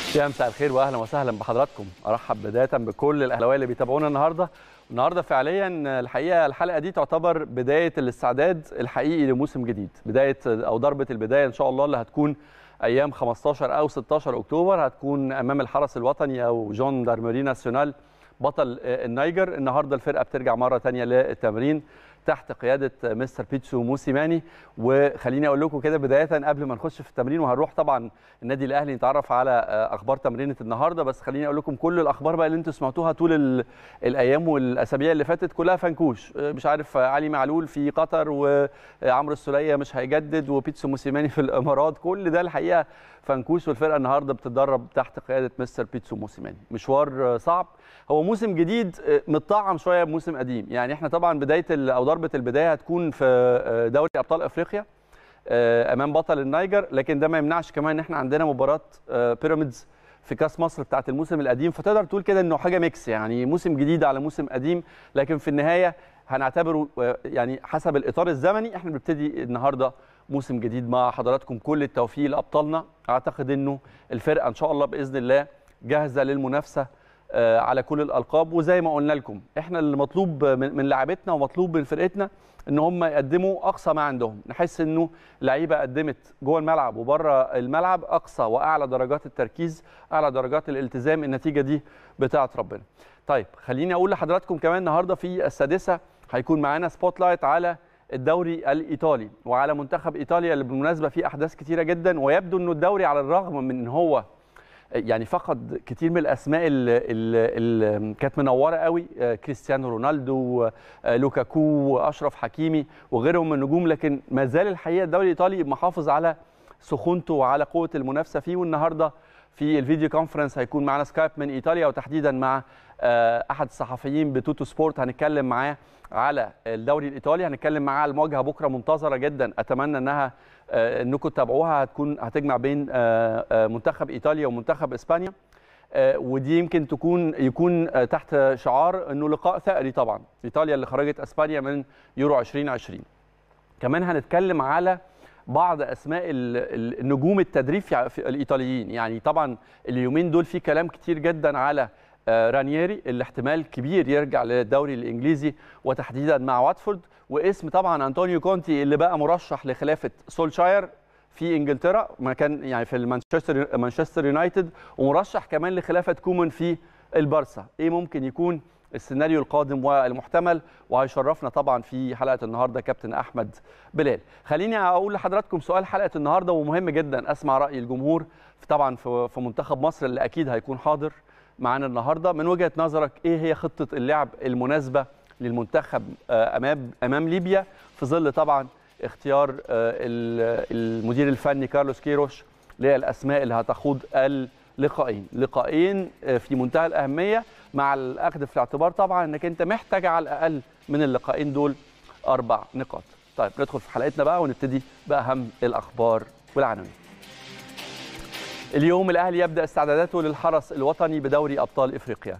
يا مساء الخير واهلا وسهلا بحضراتكم ارحب بدايه بكل الاهلاويه اللي بيتابعونا النهارده النهارده فعليا الحقيقه الحلقه دي تعتبر بدايه الاستعداد الحقيقي لموسم جديد بدايه او ضربه البدايه ان شاء الله اللي هتكون ايام 15 او 16 اكتوبر هتكون امام الحرس الوطني او جون دارمري ناسيونال بطل النيجر النهارده الفرقه بترجع مره ثانيه للتمرين تحت قياده مستر بيتسو موسيماني وخليني اقول لكم كده بدايه قبل ما نخش في التمرين وهنروح طبعا النادي الاهلي نتعرف على اخبار تمرينه النهارده بس خليني اقول لكم كل الاخبار بقى اللي انتم سمعتوها طول الايام والاسابيع اللي فاتت كلها فنكوش مش عارف علي معلول في قطر وعمرو السوليه مش هيجدد وبيتسو موسيماني في الامارات كل ده الحقيقه فنكوش والفرقه النهارده بتتدرب تحت قياده مستر بيتسو موسيماني مشوار صعب هو موسم جديد متطعم شويه بموسم قديم يعني احنا طبعا بدايه او ضربه البدايه هتكون في دوري ابطال افريقيا امام بطل النيجر لكن ده ما يمنعش كمان ان احنا عندنا مباراه بيراميدز في كاس مصر بتاعه الموسم القديم فتقدر تقول كده انه حاجه ميكس يعني موسم جديد على موسم قديم لكن في النهايه هنعتبره يعني حسب الاطار الزمني احنا بنبتدي النهارده موسم جديد مع حضراتكم كل التوفيق لابطالنا اعتقد انه الفرقه ان شاء الله باذن الله جاهزه للمنافسه على كل الالقاب وزي ما قلنا لكم احنا اللي مطلوب من لاعبتنا ومطلوب من فرقتنا ان هم يقدموا اقصى ما عندهم نحس انه لعيبه قدمت جوه الملعب وبره الملعب اقصى واعلى درجات التركيز اعلى درجات الالتزام النتيجه دي بتاعه ربنا طيب خليني اقول لحضراتكم كمان النهارده في السادسه هيكون معانا سبوت لايت على الدوري الايطالي وعلى منتخب ايطاليا اللي بالمناسبه فيه احداث كتيره جدا ويبدو انه الدوري على الرغم من ان هو يعني فقد كتير من الاسماء اللي, اللي كانت منوره قوي كريستيانو رونالدو لوكاكو اشرف حكيمي وغيرهم من النجوم لكن ما زال الحقيقه الدوري الايطالي محافظ على سخونته وعلى قوه المنافسه فيه والنهارده في الفيديو كونفرنس هيكون معنا سكايب من ايطاليا وتحديدا مع احد الصحفيين بتوتو سبورت هنتكلم معاه على الدوري الايطالي هنتكلم معاه على المواجهه بكره منتظره جدا اتمنى انها انكم تتابعوها هتكون هتجمع بين منتخب ايطاليا ومنتخب اسبانيا ودي يمكن تكون يكون تحت شعار انه لقاء ثأري طبعا ايطاليا اللي خرجت اسبانيا من يورو 2020 كمان هنتكلم على بعض اسماء النجوم التدريب في الايطاليين يعني طبعا اليومين دول في كلام كتير جدا على رانييري اللي احتمال كبير يرجع للدوري الانجليزي وتحديدا مع واتفورد واسم طبعا انطونيو كونتي اللي بقى مرشح لخلافه سولشاير في انجلترا مكان يعني في مانشستر مانشستر يونايتد ومرشح كمان لخلافه كومان في البارسا ايه ممكن يكون السيناريو القادم والمحتمل وهيشرفنا طبعا في حلقه النهارده كابتن احمد بلال خليني اقول لحضراتكم سؤال حلقه النهارده ومهم جدا اسمع راي الجمهور طبعا في منتخب مصر اللي اكيد هيكون حاضر معانا النهارده من وجهه نظرك ايه هي خطه اللعب المناسبه للمنتخب امام امام ليبيا في ظل طبعا اختيار المدير الفني كارلوس كيروش للاسماء اللي هتخوض اللقاءين لقاءين في منتهى الاهميه مع الاخذ في الاعتبار طبعا انك انت محتاج على الاقل من اللقاءين دول اربع نقاط طيب ندخل في حلقتنا بقى ونبتدي باهم الاخبار والعناوين اليوم الاهلي يبدا استعداداته للحرس الوطني بدوري ابطال افريقيا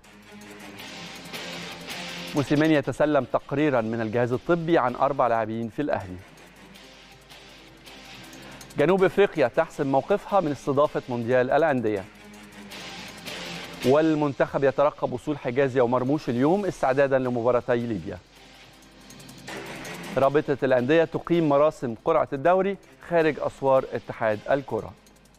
موسيماني يتسلم تقريرا من الجهاز الطبي عن اربع لاعبين في الاهلي جنوب افريقيا تحسم موقفها من استضافه مونديال الانديه والمنتخب يترقب وصول حجازي ومرموش اليوم استعدادا لمباراتي ليبيا رابطه الانديه تقيم مراسم قرعه الدوري خارج اسوار اتحاد الكره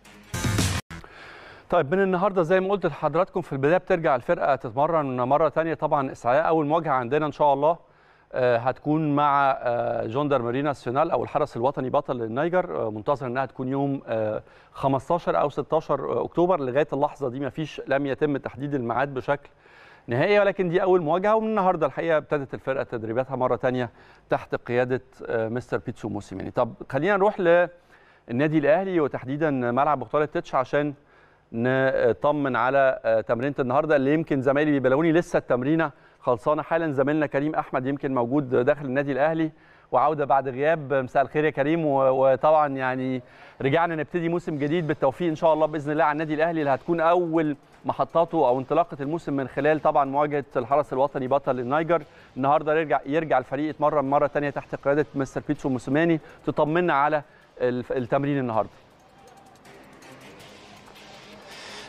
طيب من النهارده زي ما قلت لحضراتكم في البدايه بترجع الفرقه تتمرن مره ثانيه طبعا استعداد اول مواجهه عندنا ان شاء الله هتكون مع جوندر مارينا ناسيونال او الحرس الوطني بطل النيجر منتظر انها تكون يوم 15 او 16 اكتوبر لغايه اللحظه دي ما فيش لم يتم تحديد الميعاد بشكل نهائي ولكن دي اول مواجهه ومن النهارده الحقيقه ابتدت الفرقه تدريباتها مره ثانيه تحت قياده مستر بيتسو موسيماني طب خلينا نروح للنادي الاهلي وتحديدا ملعب مختار التتش عشان نطمن على تمرينه النهارده اللي يمكن زمايلي بيبلغوني لسه التمرينه خلصانه حالا زميلنا كريم احمد يمكن موجود داخل النادي الاهلي وعوده بعد غياب مساء الخير يا كريم وطبعا يعني رجعنا نبتدي موسم جديد بالتوفيق ان شاء الله باذن الله على النادي الاهلي اللي هتكون اول محطاته او انطلاقه الموسم من خلال طبعا مواجهه الحرس الوطني بطل النيجر النهارده يرجع يرجع الفريق يتمرن مره ثانيه تحت قياده مستر بيتسو موسيماني تطمنا على التمرين النهارده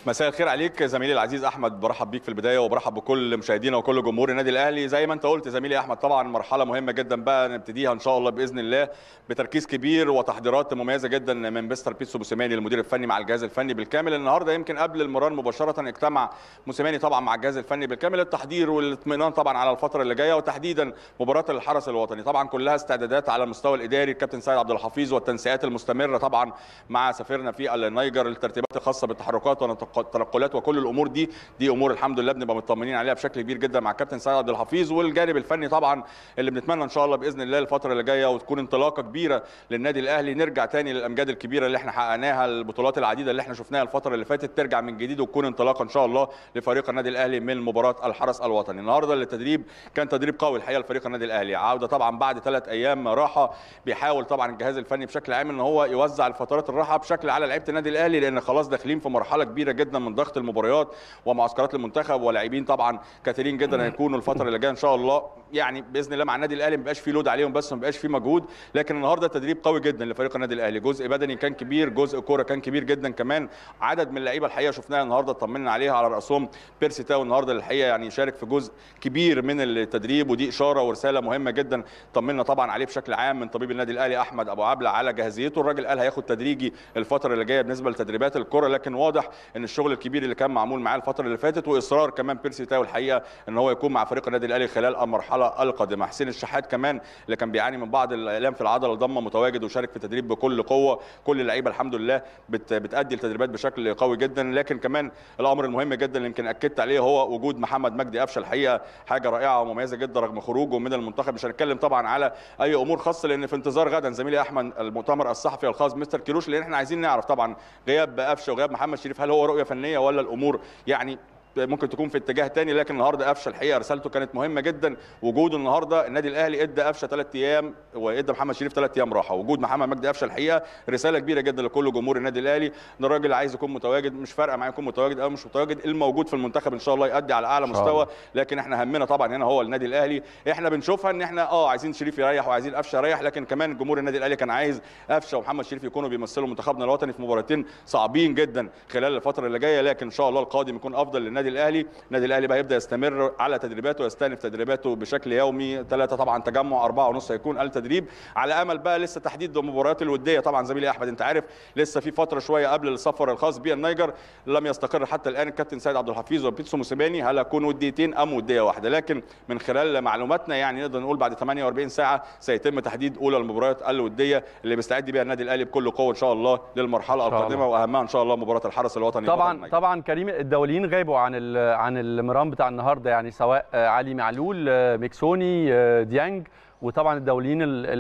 مساء الخير عليك زميلي العزيز احمد برحب بيك في البدايه وبرحب بكل مشاهدينا وكل جمهور النادي الاهلي زي ما انت قلت زميلي احمد طبعا مرحله مهمه جدا بقى نبتديها ان شاء الله باذن الله بتركيز كبير وتحضيرات مميزه جدا من مستر بيتسو موسيماني المدير الفني مع الجهاز الفني بالكامل النهارده يمكن قبل المران مباشره اجتمع موسيماني طبعا مع الجهاز الفني بالكامل التحضير والاطمئنان طبعا على الفتره اللي جايه وتحديدا مباراه الحرس الوطني طبعا كلها استعدادات على المستوى الاداري الكابتن سيد عبد الحفيظ والتنسيقات المستمره طبعا مع سفيرنا في النيجر الترتيبات الخاصه بالتحركات والتنقلات وكل الامور دي دي امور الحمد لله بنبقى مطمنين عليها بشكل كبير جدا مع الكابتن سيد عبد الحفيظ والجانب الفني طبعا اللي بنتمنى ان شاء الله باذن الله الفتره اللي جايه وتكون انطلاقه كبيره للنادي الاهلي نرجع تاني للامجاد الكبيره اللي احنا حققناها البطولات العديده اللي احنا شفناها الفتره اللي فاتت ترجع من جديد وتكون انطلاقه ان شاء الله لفريق النادي الاهلي من مباراه الحرس الوطني النهارده التدريب كان تدريب قوي الحقيقه لفريق النادي الاهلي عوده طبعا بعد ثلاث ايام راحه بيحاول طبعا الجهاز الفني بشكل عام ان هو يوزع الفترات الراحه بشكل على لعيبه النادي الاهلي لان خلاص داخلين في مرحله كبيره جدا من ضغط المباريات ومعسكرات المنتخب ولاعبين طبعا كثيرين جدا هيكونوا الفتره اللي جايه ان شاء الله يعني باذن الله مع النادي الاهلي ما بيبقاش فيه لود عليهم بس ما بيبقاش فيه مجهود لكن النهارده تدريب قوي جدا لفريق النادي الاهلي جزء بدني كان كبير جزء كوره كان كبير جدا كمان عدد من اللعيبه الحقيقه شفناها النهارده اطمنا عليها على راسهم بيرسي تاو النهارده الحقيقه يعني شارك في جزء كبير من التدريب ودي اشاره ورساله مهمه جدا طمنا طبعا عليه بشكل عام من طبيب النادي الاهلي احمد ابو عبله على جاهزيته الراجل قال هياخد تدريجي الفتره اللي جايه بالنسبه لتدريبات الكره لكن واضح ان الشغل الكبير اللي كان معمول معاه الفتره اللي فاتت واصرار كمان بيرسي تاو الحقيقه ان هو يكون مع فريق النادي الاهلي خلال المرحله القادمه حسين الشحات كمان اللي كان بيعاني من بعض الالام في العضله الضمه متواجد وشارك في التدريب بكل قوه كل اللعيبه الحمد لله بت بتادي التدريبات بشكل قوي جدا لكن كمان الامر المهم جدا اللي يمكن اكدت عليه هو وجود محمد مجدي قفشه الحقيقه حاجه رائعه ومميزه جدا رغم خروجه من المنتخب مش هنتكلم طبعا على اي امور خاصه لان في انتظار غدا زميلي احمد المؤتمر الصحفي الخاص مستر كيروش لان احنا عايزين نعرف طبعا غياب قفشه وغياب محمد شريف هل هو رؤيه فنيه ولا الامور يعني ممكن تكون في اتجاه تاني لكن النهارده قفشه الحقيقه رسالته كانت مهمه جدا وجوده النهارده النادي الاهلي ادى قفشه ثلاث ايام وادى محمد شريف ثلاث ايام راحه وجود محمد مجدي قفشه الحقيقه رساله كبيره جدا لكل جمهور النادي الاهلي ان الراجل عايز يكون متواجد مش فارقه معاه يكون متواجد او مش متواجد الموجود في المنتخب ان شاء الله يؤدي على اعلى مستوى لكن احنا همنا طبعا هنا هو النادي الاهلي احنا بنشوفها ان احنا اه عايزين شريف يريح وعايزين قفشه يريح لكن كمان جمهور النادي الاهلي كان عايز قفشه ومحمد شريف يكونوا بيمثلوا منتخبنا الوطني في مباراتين صعبين جدا خلال الفتره اللي جايه لكن ان شاء الله القادم يكون افضل للنادي الاهلي النادي الاهلي بقى يبدا يستمر على تدريباته ويستأنف تدريباته بشكل يومي ثلاثه طبعا تجمع أربعة ونص هيكون التدريب على امل بقى لسه تحديد المباريات الوديه طبعا زميلي احمد انت عارف لسه في فتره شويه قبل السفر الخاص بالنيجر لم يستقر حتى الان الكابتن سيد عبد الحفيظ وبيتسو موسيماني هل هيكون وديتين ام وديه واحده لكن من خلال معلوماتنا يعني نقدر نقول بعد 48 ساعه سيتم تحديد اولى المباريات الوديه اللي بيستعد بيها النادي الاهلي بكل قوه ان شاء الله للمرحله القادمه واهمها ان شاء الله مباراه الحرس الوطني طبعا طبعا كريم الدوليين غابوا عن عن المران بتاع النهارده يعني سواء علي معلول ميكسوني ديانج وطبعا الدوليين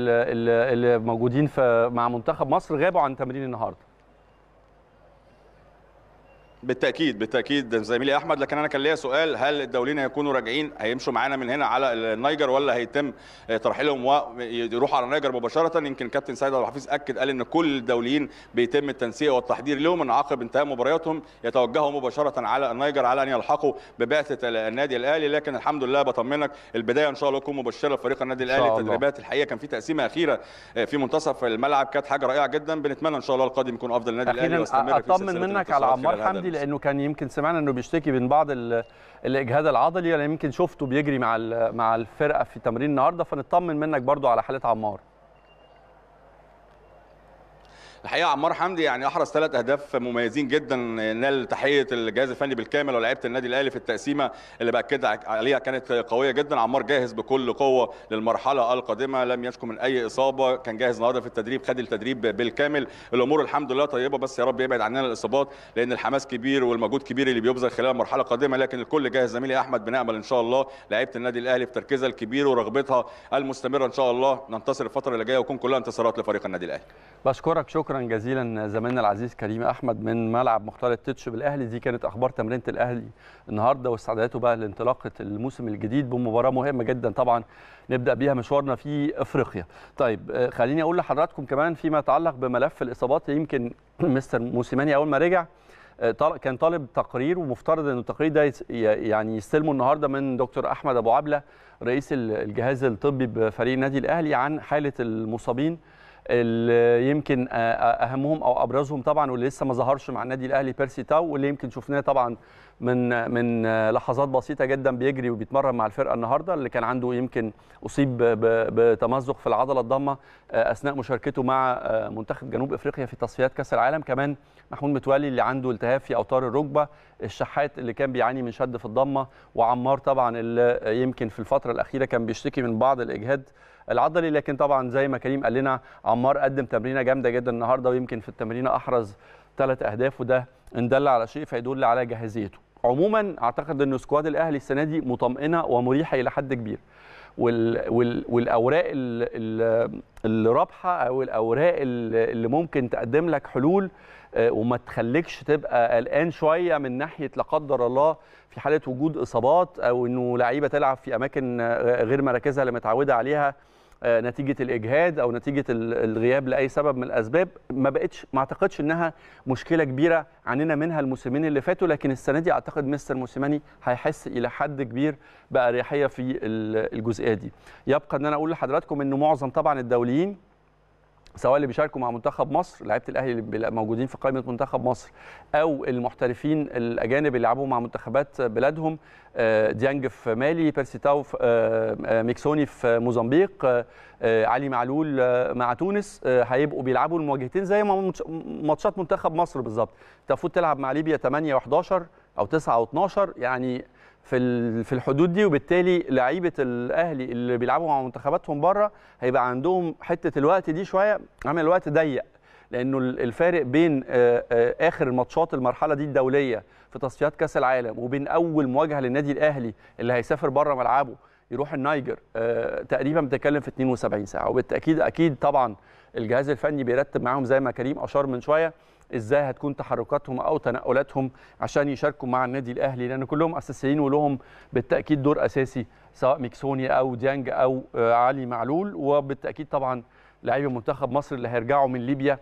اللي موجودين في مع منتخب مصر غابوا عن تمرين النهارده بالتاكيد بالتاكيد زميلي احمد لكن انا كان ليا سؤال هل الدوليين هيكونوا راجعين هيمشوا معانا من هنا على النيجر ولا هيتم ترحيلهم ويروحوا على النيجر مباشره يمكن كابتن سيد عبد الحفيظ اكد قال ان كل الدوليين بيتم التنسيق والتحضير لهم ان عقب انتهاء مبارياتهم يتوجهوا مباشره على النيجر على ان يلحقوا ببعثه النادي الاهلي لكن الحمد لله بطمنك البدايه ان شاء الله تكون مبشره لفريق النادي الاهلي التدريبات الحقيقه كان في تقسيمه اخيره في منتصف الملعب كانت حاجه رائعه جدا بنتمنى ان شاء الله القادم يكون افضل النادي الاهلي واستمر في اطمن منك على عمار حمدي لانه كان يمكن سمعنا انه بيشتكي من بعض الاجهاد العضلي يعني يمكن شفته بيجري مع مع الفرقه في تمرين النهارده فنطمن منك برضو على حاله عمار الحقيقه عمار حمدي يعني احرز ثلاث اهداف مميزين جدا نال تحيه الجهاز الفني بالكامل ولاعيبه النادي الاهلي في التقسيمه اللي باكد عليها كانت قويه جدا عمار جاهز بكل قوه للمرحله القادمه لم يشكو من اي اصابه كان جاهز النهارده في التدريب خد التدريب بالكامل الامور الحمد لله طيبه بس يا رب يبعد عننا الاصابات لان الحماس كبير والمجهود كبير اللي بيبذل خلال المرحله القادمه لكن الكل جاهز زميلي احمد بنامل ان شاء الله لعيبه النادي الاهلي في تركيزها الكبير ورغبتها المستمره ان شاء الله ننتصر الفتره اللي جايه ويكون كلها انتصارات لفريق النادي الاهلي بشكرك شكرا جزيلا زميلنا العزيز كريم احمد من ملعب مختار التتش بالاهلي دي كانت اخبار تمرينه الاهلي النهارده واستعداداته بقى لانطلاقه الموسم الجديد بمباراه مهمه جدا طبعا نبدا بيها مشوارنا في افريقيا. طيب خليني اقول لحضراتكم كمان فيما يتعلق بملف الاصابات يمكن مستر موسيماني اول ما رجع كان طالب تقرير ومفترض ان التقرير ده يعني يستلمه النهارده من دكتور احمد ابو عبله رئيس الجهاز الطبي بفريق النادي الاهلي عن حاله المصابين اللي يمكن اهمهم او ابرزهم طبعا واللي لسه ما ظهرش مع النادي الاهلي بيرسي تاو واللي يمكن شفناه طبعا من من لحظات بسيطه جدا بيجري وبيتمرن مع الفرقه النهارده اللي كان عنده يمكن اصيب بتمزق في العضله الضامه اثناء مشاركته مع منتخب جنوب افريقيا في تصفيات كاس العالم كمان محمود متولي اللي عنده التهاب في اوتار الركبه الشحات اللي كان بيعاني من شد في الضمه وعمار طبعا اللي يمكن في الفتره الاخيره كان بيشتكي من بعض الاجهاد العضلي لكن طبعا زي ما كريم قال لنا عمار قدم تمرينه جامده جدا النهارده ويمكن في التمرينه احرز ثلاث اهداف وده ان دل على شيء فيدل على جاهزيته عموما اعتقد ان سكواد الاهلي السنه دي مطمئنه ومريحه الى حد كبير وال وال والاوراق الرابحه او الاوراق اللي ممكن تقدم لك حلول وما تخليكش تبقى قلقان شويه من ناحيه لا قدر الله في حاله وجود اصابات او انه لعيبه تلعب في اماكن غير مراكزها اللي متعوده عليها نتيجه الاجهاد او نتيجه الغياب لاي سبب من الاسباب ما بقتش ما اعتقدش انها مشكله كبيره عننا منها الموسمين اللي فاتوا لكن السنه دي اعتقد مستر موسيماني هيحس الى حد كبير باريحيه في الجزئيه دي يبقى ان انا اقول لحضراتكم انه معظم طبعا الدوليين سواء اللي بيشاركوا مع منتخب مصر لعيبه الاهلي اللي موجودين في قائمه منتخب مصر او المحترفين الاجانب اللي لعبوا مع منتخبات بلادهم ديانج في مالي بيرسي تاو في ميكسوني في موزمبيق علي معلول مع تونس هيبقوا بيلعبوا المواجهتين زي ما ماتشات منتخب مصر بالظبط انت المفروض تلعب مع ليبيا 8 و11 او 9 و12 يعني في في الحدود دي وبالتالي لعيبه الاهلي اللي بيلعبوا مع منتخباتهم بره هيبقى عندهم حته الوقت دي شويه عامل الوقت ضيق لانه الفارق بين اخر الماتشات المرحله دي الدوليه في تصفيات كاس العالم وبين اول مواجهه للنادي الاهلي اللي هيسافر بره ملعبه يروح النيجر تقريبا بتتكلم في 72 ساعه وبالتاكيد اكيد طبعا الجهاز الفني بيرتب معاهم زي ما كريم اشار من شويه ازاي هتكون تحركاتهم او تنقلاتهم عشان يشاركوا مع النادي الاهلي لان كلهم اساسيين ولهم بالتاكيد دور اساسي سواء ميكسوني او ديانج او علي معلول وبالتاكيد طبعا لاعبي منتخب مصر اللي هيرجعوا من ليبيا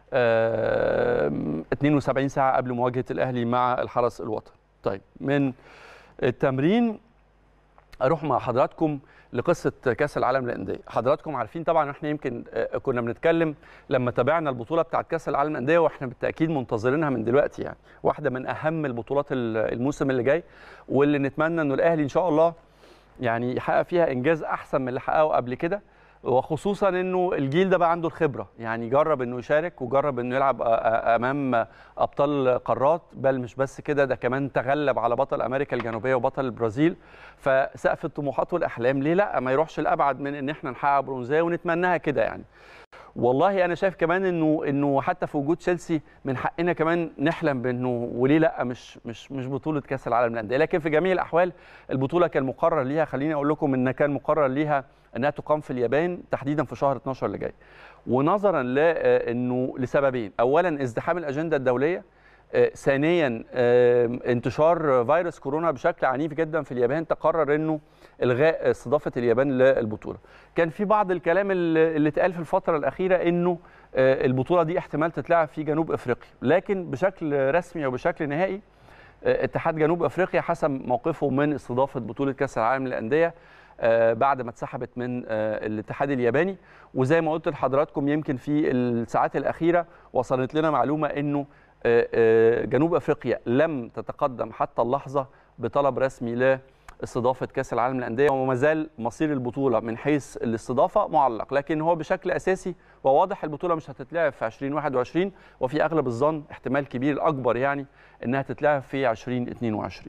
72 ساعه قبل مواجهه الاهلي مع الحرس الوطني. طيب من التمرين اروح مع حضراتكم لقصه كاس العالم للانديه حضراتكم عارفين طبعا احنا يمكن كنا بنتكلم لما تابعنا البطوله بتاعه كاس العالم للانديه واحنا بالتاكيد منتظرينها من دلوقتي يعني واحده من اهم البطولات الموسم اللي جاي واللي نتمنى انه الاهلي ان شاء الله يعني يحقق فيها انجاز احسن من اللي حققه قبل كده وخصوصا انه الجيل ده بقى عنده الخبره يعني جرب انه يشارك وجرب انه يلعب امام ابطال قارات بل مش بس كده ده كمان تغلب على بطل امريكا الجنوبيه وبطل البرازيل فسقف الطموحات والاحلام ليه لا ما يروحش الابعد من ان احنا نحقق برونزيه ونتمناها كده يعني والله انا شايف كمان انه انه حتى في وجود تشيلسي من حقنا كمان نحلم بانه وليه لا مش مش مش بطوله كاس العالم للانديه لكن في جميع الاحوال البطوله كان مقرر ليها خليني اقول لكم ان كان مقرر ليها انها تقام في اليابان تحديدا في شهر 12 اللي جاي ونظرا لانه لسببين اولا ازدحام الاجنده الدوليه ثانيا انتشار فيروس كورونا بشكل عنيف جدا في اليابان تقرر انه الغاء استضافه اليابان للبطوله كان في بعض الكلام اللي اتقال في الفتره الاخيره انه البطوله دي احتمال تتلعب في جنوب افريقيا لكن بشكل رسمي وبشكل نهائي اتحاد جنوب افريقيا حسم موقفه من استضافه بطوله كاس العالم للانديه بعد ما اتسحبت من الاتحاد الياباني وزي ما قلت لحضراتكم يمكن في الساعات الاخيره وصلت لنا معلومه انه جنوب افريقيا لم تتقدم حتى اللحظه بطلب رسمي لاستضافه كاس العالم للانديه وما زال مصير البطوله من حيث الاستضافه معلق لكن هو بشكل اساسي وواضح البطوله مش هتتلعب في 2021 وفي اغلب الظن احتمال كبير الاكبر يعني انها تتلعب في 2022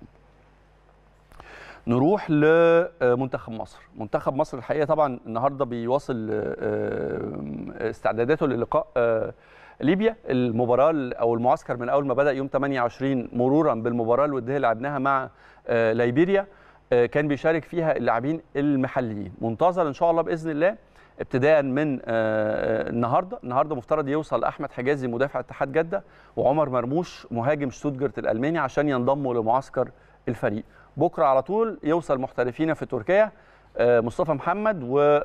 نروح لمنتخب مصر منتخب مصر الحقيقه طبعا النهارده بيواصل استعداداته للقاء ليبيا المباراه او المعسكر من اول ما بدا يوم 28 مرورا بالمباراه الوديه اللي لعبناها مع ليبيريا كان بيشارك فيها اللاعبين المحليين منتظر ان شاء الله باذن الله ابتداء من النهارده النهارده مفترض يوصل احمد حجازي مدافع اتحاد جده وعمر مرموش مهاجم شتوتجارت الالماني عشان ينضموا لمعسكر الفريق بكره على طول يوصل محترفين في تركيا مصطفى محمد و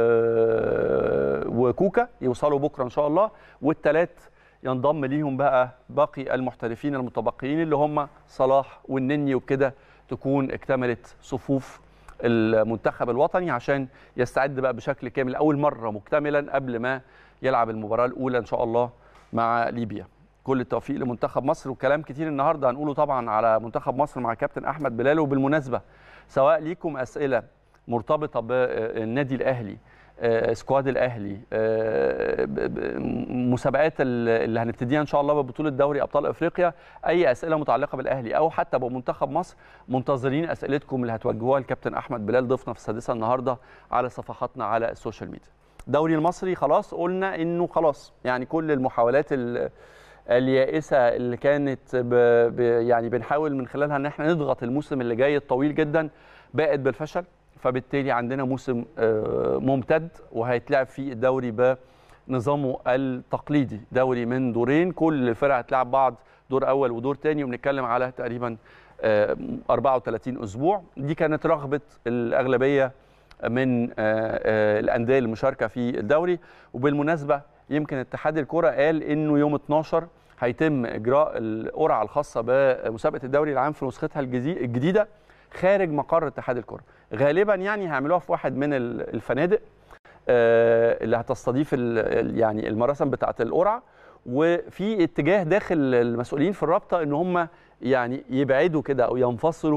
وكوكا يوصلوا بكره ان شاء الله والثلاث ينضم ليهم بقى باقي المحترفين المتبقيين اللي هم صلاح والنني وبكده تكون اكتملت صفوف المنتخب الوطني عشان يستعد بقى بشكل كامل اول مره مكتملا قبل ما يلعب المباراه الاولى ان شاء الله مع ليبيا كل التوفيق لمنتخب مصر وكلام كتير النهارده هنقوله طبعا على منتخب مصر مع كابتن احمد بلال وبالمناسبه سواء ليكم اسئله مرتبطه بالنادي الاهلي آه، سكواد الاهلي آه، ب- ب- مسابقات ال- اللي هنبتديها ان شاء الله ببطوله دوري ابطال افريقيا اي اسئله متعلقه بالاهلي او حتى بمنتخب مصر منتظرين اسئلتكم اللي هتوجهوها للكابتن احمد بلال ضيفنا في السادسه النهارده على صفحاتنا على السوشيال ميديا الدوري المصري خلاص قلنا انه خلاص يعني كل المحاولات ال- اليائسه اللي كانت ب... ب... يعني بنحاول من خلالها ان احنا نضغط الموسم اللي جاي الطويل جدا باءت بالفشل فبالتالي عندنا موسم آه، ممتد وهيتلعب فيه الدوري بنظامه التقليدي دوري من دورين كل الفرق هتلعب بعض دور اول ودور تاني وبنتكلم على تقريبا آه، 34 اسبوع دي كانت رغبه الاغلبيه من آه، آه، الانديه المشاركه في الدوري وبالمناسبه يمكن اتحاد الكره قال انه يوم 12 هيتم اجراء القرعه الخاصه بمسابقه الدوري العام في نسختها الجزي- الجديده خارج مقر اتحاد الكره غالبا يعني هيعملوها في واحد من ال- الفنادق آه، اللي هتستضيف ال- ال- يعني المراسم بتاعه القرعه وفي اتجاه داخل المسؤولين في الرابطه ان هم يعني يبعدوا كده او ينفصلوا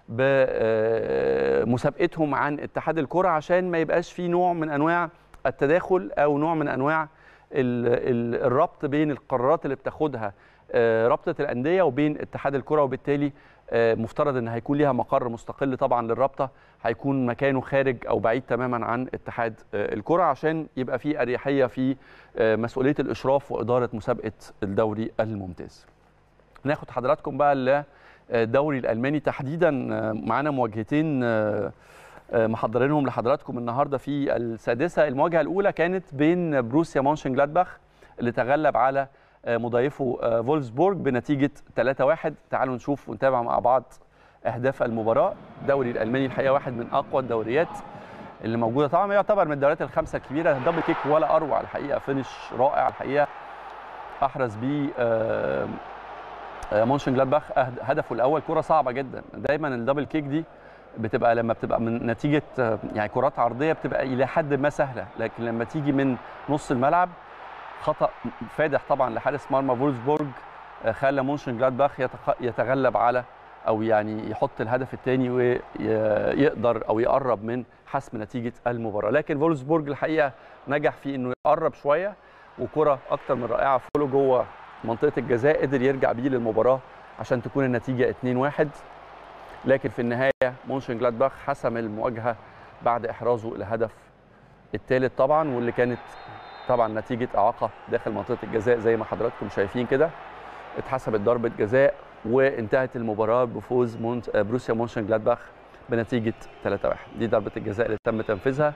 بمسابقتهم عن اتحاد الكره عشان ما يبقاش في نوع من انواع التداخل او نوع من انواع ال- ال- الربط بين القرارات اللي بتاخدها آه، رابطه الانديه وبين اتحاد الكره وبالتالي آه، مفترض ان هيكون ليها مقر مستقل طبعا للرابطه هيكون مكانه خارج او بعيد تماما عن اتحاد آه، الكره عشان يبقى في اريحيه في آه، مسؤوليه الاشراف واداره مسابقه الدوري الممتاز. ناخد حضراتكم بقى للدوري الالماني تحديدا آه، معانا مواجهتين آه، آه، محضرينهم لحضراتكم النهارده في السادسه المواجهه الاولى كانت بين بروسيا مونشن جلادباخ اللي تغلب على آه، مضايفه آه، فولفسبورج بنتيجه 3-1 تعالوا نشوف ونتابع مع بعض اهداف المباراه الدوري الالماني الحقيقه واحد من اقوى الدوريات اللي موجوده طبعا يعتبر من الدوريات الخمسه الكبيره دبل كيك ولا اروع الحقيقه فينش رائع الحقيقه احرز بيه آه، آه، مونشن جلادباخ أهد- هدفه الاول كره صعبه جدا دايما الدبل كيك دي بتبقى لما بتبقى من نتيجه آه، يعني كرات عرضيه بتبقى الى حد ما سهله لكن لما تيجي من نص الملعب خطا فادح طبعا لحارس مرمى فولسبورج آه، خلى مونشن جلادباخ يتخ- يتغلب على او يعني يحط الهدف الثاني ويقدر او يقرب من حسم نتيجه المباراه لكن فولسبورج الحقيقه نجح في انه يقرب شويه وكره اكتر من رائعه فولو جوه منطقه الجزاء قدر يرجع بيه للمباراه عشان تكون النتيجه 2-1 لكن في النهايه مونشن جلادباخ حسم المواجهه بعد احرازه الهدف الثالث طبعا واللي كانت طبعا نتيجه اعاقه داخل منطقه الجزاء زي ما حضراتكم شايفين كده اتحسبت ضربه جزاء وانتهت المباراه بفوز مونت... بروسيا مونشن جلادباخ بنتيجه 3-1 دي ضربه الجزاء اللي تم تنفيذها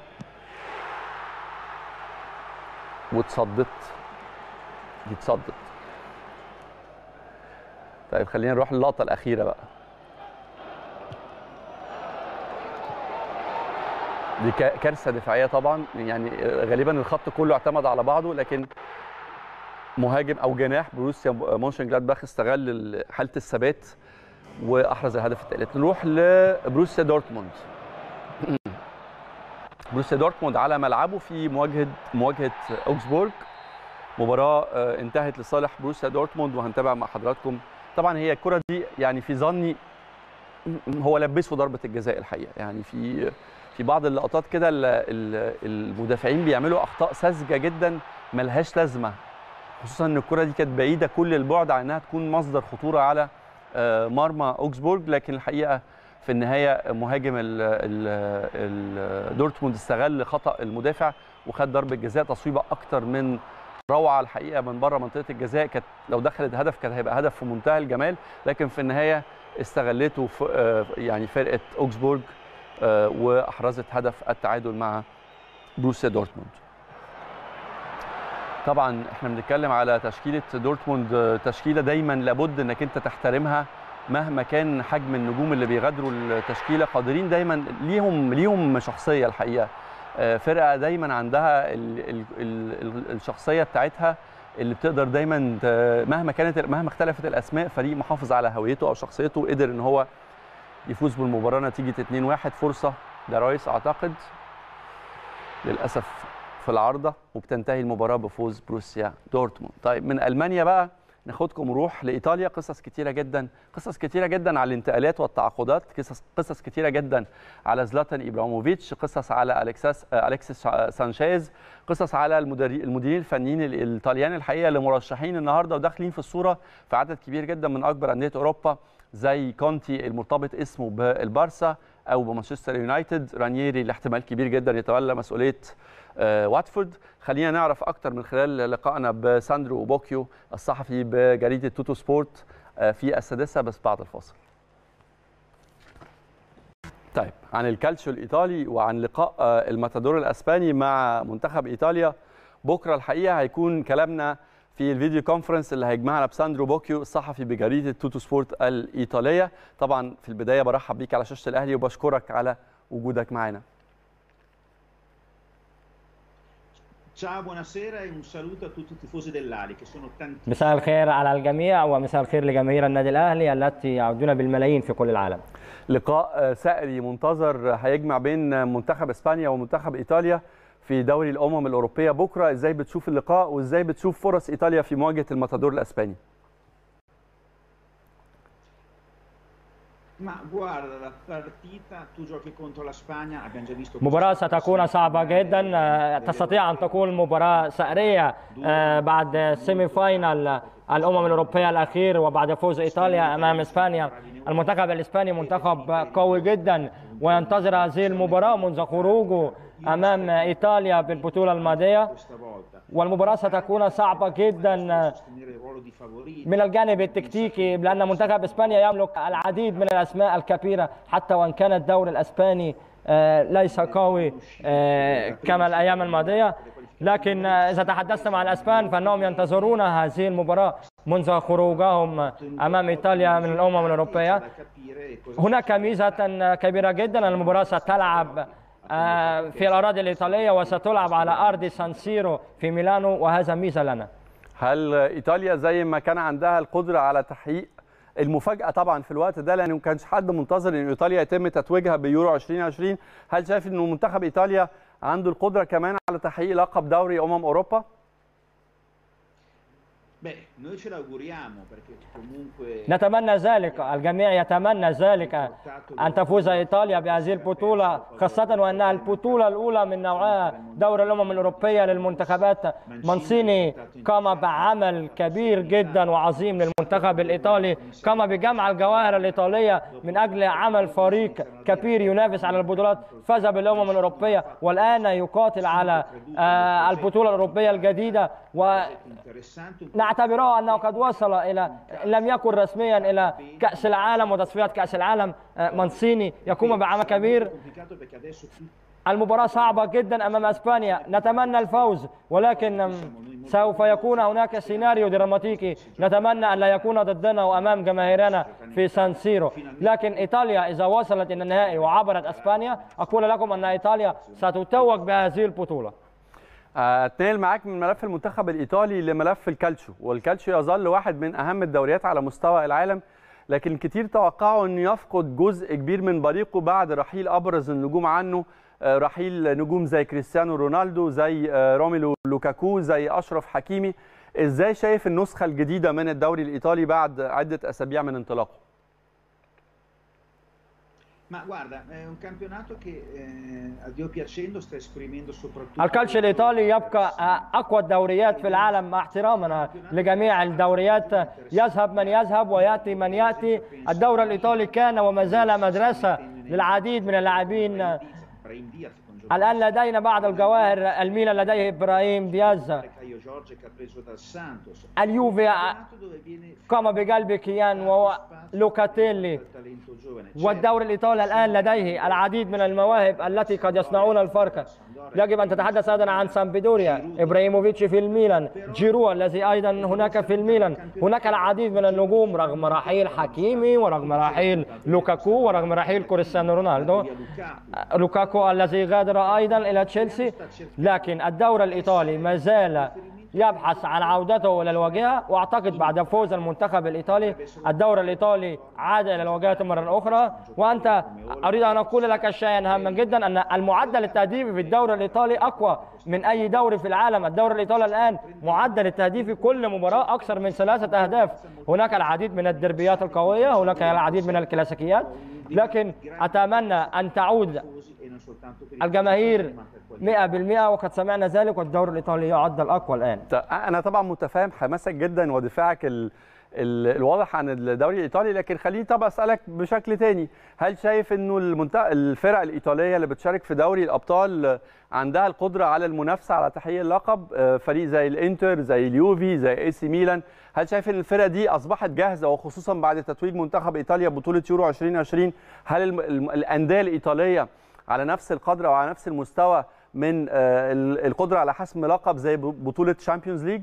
واتصدت دي اتصدت طيب خلينا نروح للقطه الاخيره بقى دي كا- كارثه دفاعيه طبعا يعني غالبا الخط كله اعتمد على بعضه لكن مهاجم او جناح بروسيا مونشن جلادباخ استغل ال- حاله الثبات واحرز الهدف الثالث نروح لبروسيا دورتموند بروسيا دورتموند على ملعبه في مواجهه مواجهه اوكسبورج مباراه آه، انتهت لصالح بروسيا دورتموند وهنتابع مع حضراتكم طبعا هي الكره دي يعني في ظني م- هو لبسه ضربه الجزاء الحقيقه يعني في في بعض اللقطات كده ال- ال- المدافعين بيعملوا اخطاء ساذجه جدا ملهاش لازمه خصوصا ان الكره دي كانت بعيده كل البعد عن انها تكون مصدر خطوره على آه، مرمى اوكسبورج لكن الحقيقه في النهايه مهاجم ال ال ال دورتموند استغل خطا المدافع وخد ضربه جزاء تصويبه اكتر من روعه الحقيقه من بره منطقه الجزاء كانت لو دخلت هدف كان هيبقى هدف في منتهى الجمال لكن في النهايه استغلته ف- آه، يعني فرقه اوكسبورج آه، واحرزت هدف التعادل مع بروسيا دورتموند طبعا احنا بنتكلم على تشكيله دورتموند آه، تشكيله دايما لابد انك انت تحترمها مهما كان حجم النجوم اللي بيغادروا التشكيله قادرين دايما ليهم ليهم شخصيه الحقيقه آه، فرقه دايما عندها ال ال ال الشخصيه بتاعتها اللي بتقدر دايما ت- مهما كانت مهما اختلفت الاسماء فريق محافظ على هويته او شخصيته قدر ان هو يفوز بالمباراه نتيجه 2-1 فرصه لرايس اعتقد للاسف في العارضه وبتنتهي المباراه بفوز بروسيا دورتموند طيب من المانيا بقى ناخدكم نروح لايطاليا قصص كتيره جدا قصص كتيره جدا على الانتقالات والتعاقدات قصص قصص كتيره جدا على زلاتان ابراهيموفيتش قصص على الكساس اليكسيس سانشيز قصص على المدري المديرين الفنيين الايطاليان الحقيقه اللي مرشحين النهارده وداخلين في الصوره في عدد كبير جدا من اكبر انديه اوروبا زي كونتي المرتبط اسمه بالبارسا او بمانشستر يونايتد رانييري اللي احتمال كبير جدا يتولى مسؤوليه واتفورد خلينا نعرف اكتر من خلال لقائنا بساندرو بوكيو الصحفي بجريده توتو سبورت في السادسه بس بعد الفاصل طيب عن الكالتشيو الايطالي وعن لقاء الماتادور الاسباني مع منتخب ايطاليا بكره الحقيقه هيكون كلامنا في الفيديو كونفرنس اللي هيجمعنا بساندرو بوكيو الصحفي بجريده توتو سبورت الايطاليه طبعا في البدايه برحب بيك على شاشه الاهلي وبشكرك على وجودك معنا Ciao, buonasera e un saluto a tutti i tifosi dell'Ali che sono tanti. مساء الخير على الجميع ومساء الخير لجماهير النادي الاهلي التي يعودون بالملايين في كل العالم. لقاء سائري منتظر هيجمع بين منتخب اسبانيا ومنتخب ايطاليا في دوري الامم الاوروبيه بكره ازاي بتشوف اللقاء وازاي بتشوف فرص ايطاليا في مواجهه الماتادور الاسباني؟ Ma guarda, la partita tu giochi contro la Spagna, abbiamo già visto مباراة ستكون صعبة جدا تستطيع أن تكون مباراة سعرية بعد سيمي فاينال الأمم الأوروبية الأخير وبعد فوز إيطاليا أمام إسبانيا المنتخب الإسباني منتخب قوي جدا وينتظر هذه المباراة منذ خروجه أمام إيطاليا بالبطولة الماضية والمباراة ستكون صعبة جدا من الجانب التكتيكي لأن منتخب إسبانيا يملك العديد من الأسماء الكبيرة حتى وإن كان الدوري الأسباني ليس قوي كما الأيام الماضية لكن إذا تحدثت مع الأسبان فإنهم ينتظرون هذه المباراة منذ خروجهم أمام إيطاليا من الأمم الأوروبية هناك ميزة كبيرة جدا المباراة ستلعب في الأراضي الإيطالية وستلعب على أرض سانسيرو في ميلانو وهذا ميزة لنا هل إيطاليا زي ما كان عندها القدرة على تحقيق المفاجأة طبعا في الوقت ده لأنه ما كانش حد منتظر أن إيطاليا يتم تتويجها بيورو 2020 هل شايف أنه منتخب إيطاليا عنده القدرة كمان على تحقيق لقب دوري أمم أوروبا؟ نتمنى ذلك الجميع يتمنى ذلك أن تفوز إيطاليا بهذه البطولة خاصة وأنها البطولة الأولى من نوعها دور الأمم الأوروبية للمنتخبات مانسيني قام بعمل كبير جدا وعظيم للمنتخب الإيطالي قام بجمع الجواهر الإيطالية من أجل عمل فريق كبير ينافس على البطولات فاز بالأمم الأوروبية والآن يقاتل على البطولة الأوروبية الجديدة و نعتبره انه قد وصل الى لم يكن رسميا الى كاس العالم وتصفيات كاس العالم مانسيني يقوم بعمل كبير المباراة صعبة جدا أمام أسبانيا نتمنى الفوز ولكن سوف يكون هناك سيناريو دراماتيكي نتمنى أن لا يكون ضدنا وأمام جماهيرنا في سان سيرو لكن إيطاليا إذا وصلت إلى النهائي وعبرت أسبانيا أقول لكم أن إيطاليا ستتوج بهذه البطولة اتنقل معاك من ملف المنتخب الايطالي لملف الكالتشو والكالتشو يظل واحد من اهم الدوريات على مستوى العالم لكن كتير توقعوا انه يفقد جزء كبير من بريقه بعد رحيل ابرز النجوم عنه رحيل نجوم زي كريستيانو رونالدو زي روميلو لوكاكو زي اشرف حكيمي ازاي شايف النسخه الجديده من الدوري الايطالي بعد عده اسابيع من انطلاقه Ma guarda, è un campionato che eh, a Dio piacendo sta esprimendo soprattutto الكالتشيو الايطالي يبقى اقوى الدوريات في العالم مع احترامنا لجميع الدوريات يذهب من يذهب وياتي من ياتي الدوري الايطالي كان وما زال مدرسه للعديد من اللاعبين الان لدينا بعض الجواهر الميلان لديه ابراهيم دياز اليوفي قام بقلب كيان ولوكاتيلي والدوري الايطالي الان لديه العديد من المواهب التي قد يصنعون الفرق يجب ان تتحدث ايضا عن سامبيدوريا ابراهيموفيتش في الميلان جيرو الذي ايضا هناك في الميلان هناك العديد من النجوم رغم رحيل حكيمي ورغم رحيل لوكاكو ورغم رحيل كريستيانو رونالدو لوكاكو الذي غادر ايضا الى تشيلسي لكن الدوري الايطالي ما زال يبحث عن عودته الى الواجهه واعتقد بعد فوز المنتخب الايطالي الدوري الايطالي الايطالي عاد الى الواجهه مره اخرى وانت اريد ان اقول لك شيئا هاما جدا ان المعدل التهديفي في الدوري الايطالي اقوى من اي دوري في العالم الدوري الايطالي الان معدل التهديفي كل مباراه اكثر من ثلاثه اهداف هناك العديد من الدربيات القويه هناك العديد من الكلاسيكيات لكن اتمنى ان تعود الجماهير 100% وقد سمعنا ذلك والدوري الايطالي يعد الاقوى الان انا طبعا متفاهم حماسك جدا ودفاعك ال... ال... الواضح عن الدوري الايطالي لكن خليني طب اسالك بشكل تاني هل شايف انه المنت... الفرق الايطاليه اللي بتشارك في دوري الابطال عندها القدره على المنافسه على تحقيق اللقب فريق زي الانتر زي اليوفي زي اي سي ميلان هل شايف ان الفرق دي اصبحت جاهزه وخصوصا بعد تتويج منتخب ايطاليا ببطوله يورو 2020 هل الم... الانديه الايطاليه على نفس القدر وعلى نفس المستوى من القدره على حسم لقب زي بطوله شامبيونز ليج؟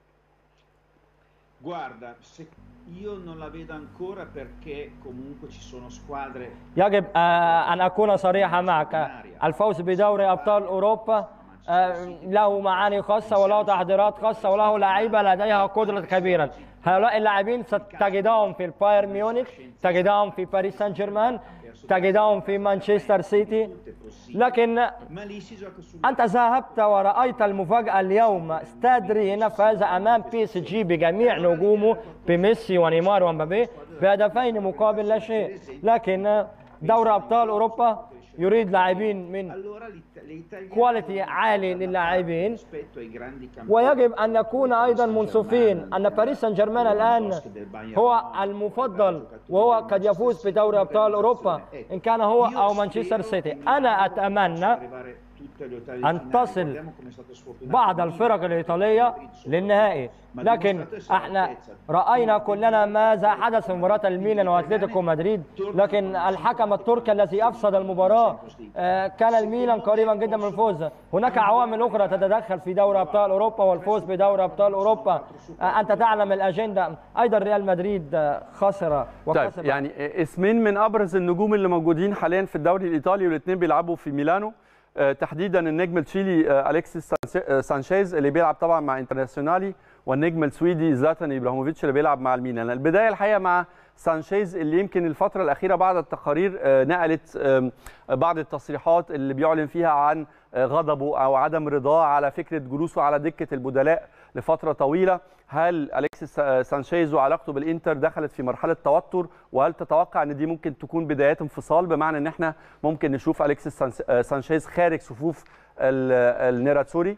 Guarda, se io non la vedo ancora perché comunque ci sono squadre يجب ان اكون صريحا معك الفوز بدوري ابطال اوروبا له معاني خاصة وله تحضيرات خاصة وله لعيبة لديها قدرة كبيرة هؤلاء اللاعبين ستجدهم في البايرن ميونخ تجدهم في باريس سان جيرمان تجدهم في مانشستر سيتي لكن أنت ذهبت ورأيت المفاجأة اليوم استاد هنا فاز أمام بي اس جي بجميع نجومه بميسي ونيمار ومبابي بهدفين مقابل لا شيء لكن دوري أبطال أوروبا يريد لاعبين من كواليتي عالي للاعبين ويجب ان نكون ايضا منصفين ان باريس سان جيرمان الان هو المفضل وهو قد يفوز بدوري ابطال اوروبا ان كان هو او مانشستر سيتي انا اتمنى أن تصل بعض الفرق الإيطالية للنهائي لكن احنا رأينا كلنا ماذا حدث في مباراة الميلان وأتلتيكو مدريد لكن الحكم التركي الذي أفسد المباراة كان الميلان قريبا جدا من الفوز هناك عوامل أخرى تتدخل في دوري أبطال أوروبا والفوز بدوري أبطال أوروبا أنت تعلم الأجندة أيضا ريال مدريد خسر وكسب طيب يعني اسمين من أبرز النجوم اللي موجودين حاليا في الدوري الإيطالي والاثنين بيلعبوا في ميلانو تحديدا النجم التشيلي اليكسيس سانشيز اللي بيلعب طبعا مع انترناسيونالي والنجم السويدي زلاتان ابراهيموفيتش اللي بيلعب مع الميلان البدايه الحقيقه مع سانشيز اللي يمكن الفتره الاخيره بعد التقارير نقلت بعض التصريحات اللي بيعلن فيها عن غضبه او عدم رضاه على فكره جلوسه على دكه البدلاء لفتره طويله هل اليكسيس سانشيز وعلاقته بالانتر دخلت في مرحله توتر وهل تتوقع ان دي ممكن تكون بدايات انفصال بمعنى ان احنا ممكن نشوف اليكسيس سانشيز خارج صفوف النيراتسوري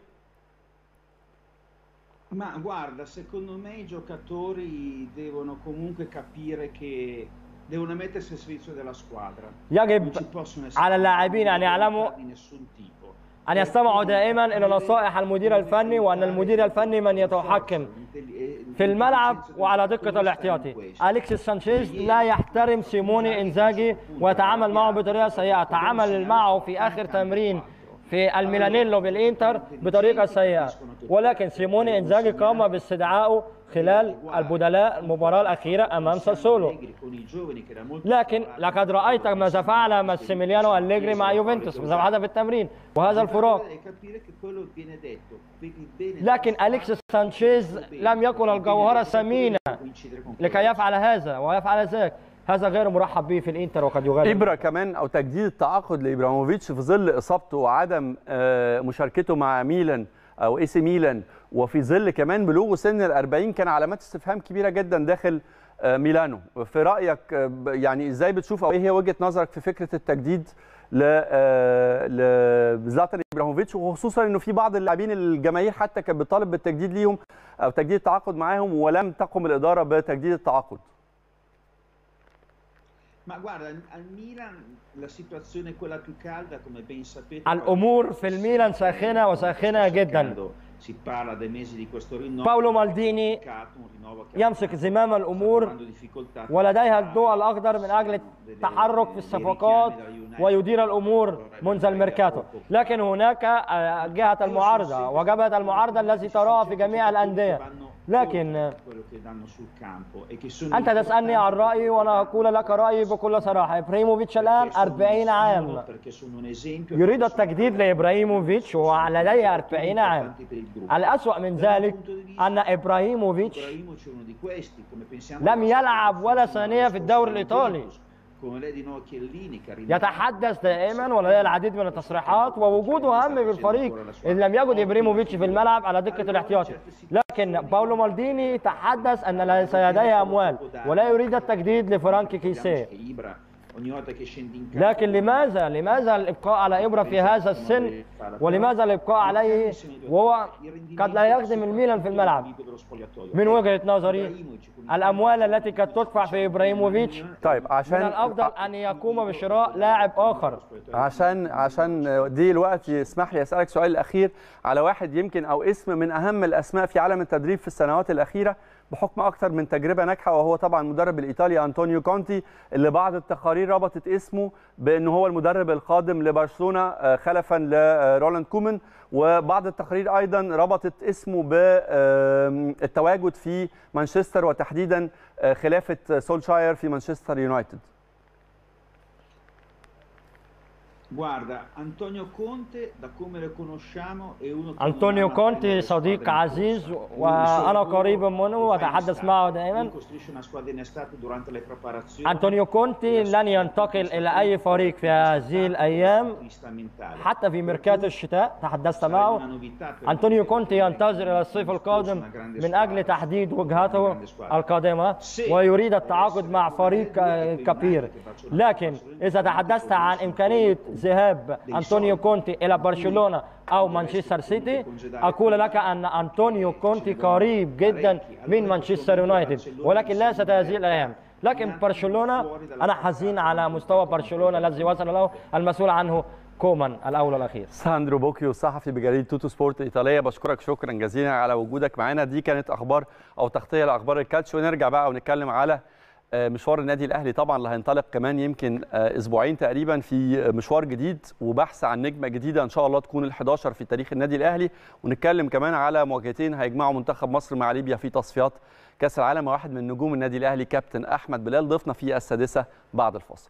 Ma guarda, secondo me i giocatori devono comunque capire che devono mettersi al servizio della squadra. يجب على اللاعبين ان يعلموا أن يستمعوا دائما إلى نصائح المدير الفني وأن المدير الفني من يتحكم في الملعب وعلى دقة الاحتياطي أليكسيس سانشيز لا يحترم سيموني إنزاجي ويتعامل معه بطريقة سيئة تعامل معه في آخر تمرين في الميلانيلو بالإنتر بطريقة سيئة ولكن سيموني إنزاجي قام باستدعائه خلال البدلاء المباراة الأخيرة أمام ساسولو لكن لقد رأيت ماذا فعل ماسيميليانو أليجري مع يوفنتوس ماذا فعل في التمرين وهذا الفراق لكن أليكسيس سانشيز لم يكن الجوهرة ثمينة لكي يفعل هذا ويفعل ذاك هذا غير مرحب به في الانتر وقد يغادر ابره كمان او تجديد التعاقد لابراهيموفيتش في ظل اصابته وعدم مشاركته مع ميلان او اي سي ميلان وفي ظل كمان بلوغه سن ال 40 كان علامات استفهام كبيره جدا داخل ميلانو في رايك يعني ازاي بتشوف او ايه هي وجهه نظرك في فكره التجديد ل لزلاتان ابراهيموفيتش وخصوصا انه في بعض اللاعبين الجماهير حتى كانت بتطالب بالتجديد ليهم او تجديد التعاقد معاهم ولم تقم الاداره بتجديد التعاقد Ma guarda, al Milan la situazione è quella più calda, come ben sapete. الأمور في الميلان ساخنة وساخنة جدا. Si parla dei mesi di questo rinnovo. باولو مالديني يمسك زمام الأمور ولديها الضوء الأخضر من أجل التحرك في الصفقات ويدير الأمور منذ الميركاتو لكن هناك جهة المعارضة وجبهة المعارضة التي تراها في جميع الأندية لكن quello che danno sul campo e che sono أنت تسألني عن رأيي وأنا أقول لك رأيي بكل صراحة إبراهيموفيتش الآن 40 عام perché sono un esempio يريد التجديد لإبراهيموفيتش ولديه 40 عام الأسوأ من ذلك أن إبراهيموفيتش Ibrahimovic è uno di questi come pensiamo لم يلعب ولا ثانية في الدوري الإيطالي come lei di no Chiellini che arriva يتحدث دائما ولديه العديد من التصريحات ووجوده هام في الفريق إن لم يجد إبراهيموفيتش في الملعب على دكة الاحتياطي لكن باولو مالديني تحدث أن ليس لديه أموال ولا يريد التجديد لفرانكي كيسيه che Ibra ogni volta che scendi in campo لكن لماذا لماذا الابقاء على ابره في هذا السن ولماذا الابقاء عليه وهو قد لا يخدم الميلان في الملعب من وجهه نظري الاموال التي قد تدفع في ابراهيموفيتش طيب من عشان الافضل ان يقوم بشراء لاعب اخر عشان عشان دي الوقت يسمح لي اسالك سؤال الاخير على واحد يمكن او اسم من اهم الاسماء في عالم التدريب في السنوات الاخيره بحكم اكثر من تجربه ناجحه وهو طبعا المدرب الايطالي انطونيو كونتي اللي بعض التقارير ربطت اسمه بانه هو المدرب القادم لبرشلونه آه، خلفا لرولاند كومان وبعض التقارير ايضا ربطت اسمه بالتواجد في مانشستر وتحديدا آه، خلافه سولشاير في مانشستر يونايتد Guarda, Antonio Conte, da come lo conosciamo, è uno che أنطونيو non ama كونتي prendere صديق squadre in عزيز corso. وأنا Lui di solito قريب منه lo fa in وأتحدث estate. معه Lui دائما costruisce una squadra in estate durante le preparazioni. أنطونيو كونتي لن ينتقل إلى أي فريق في هذه الأيام حتى في ميركاتو الشتاء تحدثت معه أنطونيو كونتي ينتظر إلى الصيف القادم من أجل تحديد وجهته القادمة ويريد التعاقد مع فريق آه، كبير لكن إذا تحدثت عن إمكانية ذهاب أنطونيو كونتي إلى برشلونة أو مانشستر سيتي أقول لك أن أنطونيو كونتي قريب جدا من مانشستر يونايتد ولكن ليست هذه الأيام لكن برشلونة أنا حزين على مستوى برشلونة الذي وصل له المسؤول عنه كومان الأول والأخير ساندرو بوكيو صحفي بجريده توتو سبورت الايطاليه بشكرك شكرا جزيلا على وجودك معانا دي كانت اخبار او تغطيه لاخبار الكالتشو ونرجع بقى ونتكلم على آه، مشوار النادي الاهلي طبعا اللي هينطلق كمان يمكن آه، اسبوعين تقريبا في مشوار جديد وبحث عن نجمه جديده ان شاء الله تكون ال11 في تاريخ النادي الاهلي ونتكلم كمان على مواجهتين هيجمعوا منتخب مصر مع ليبيا في تصفيات كاس العالم واحد من نجوم النادي الاهلي كابتن احمد بلال ضيفنا في السادسه بعد الفاصل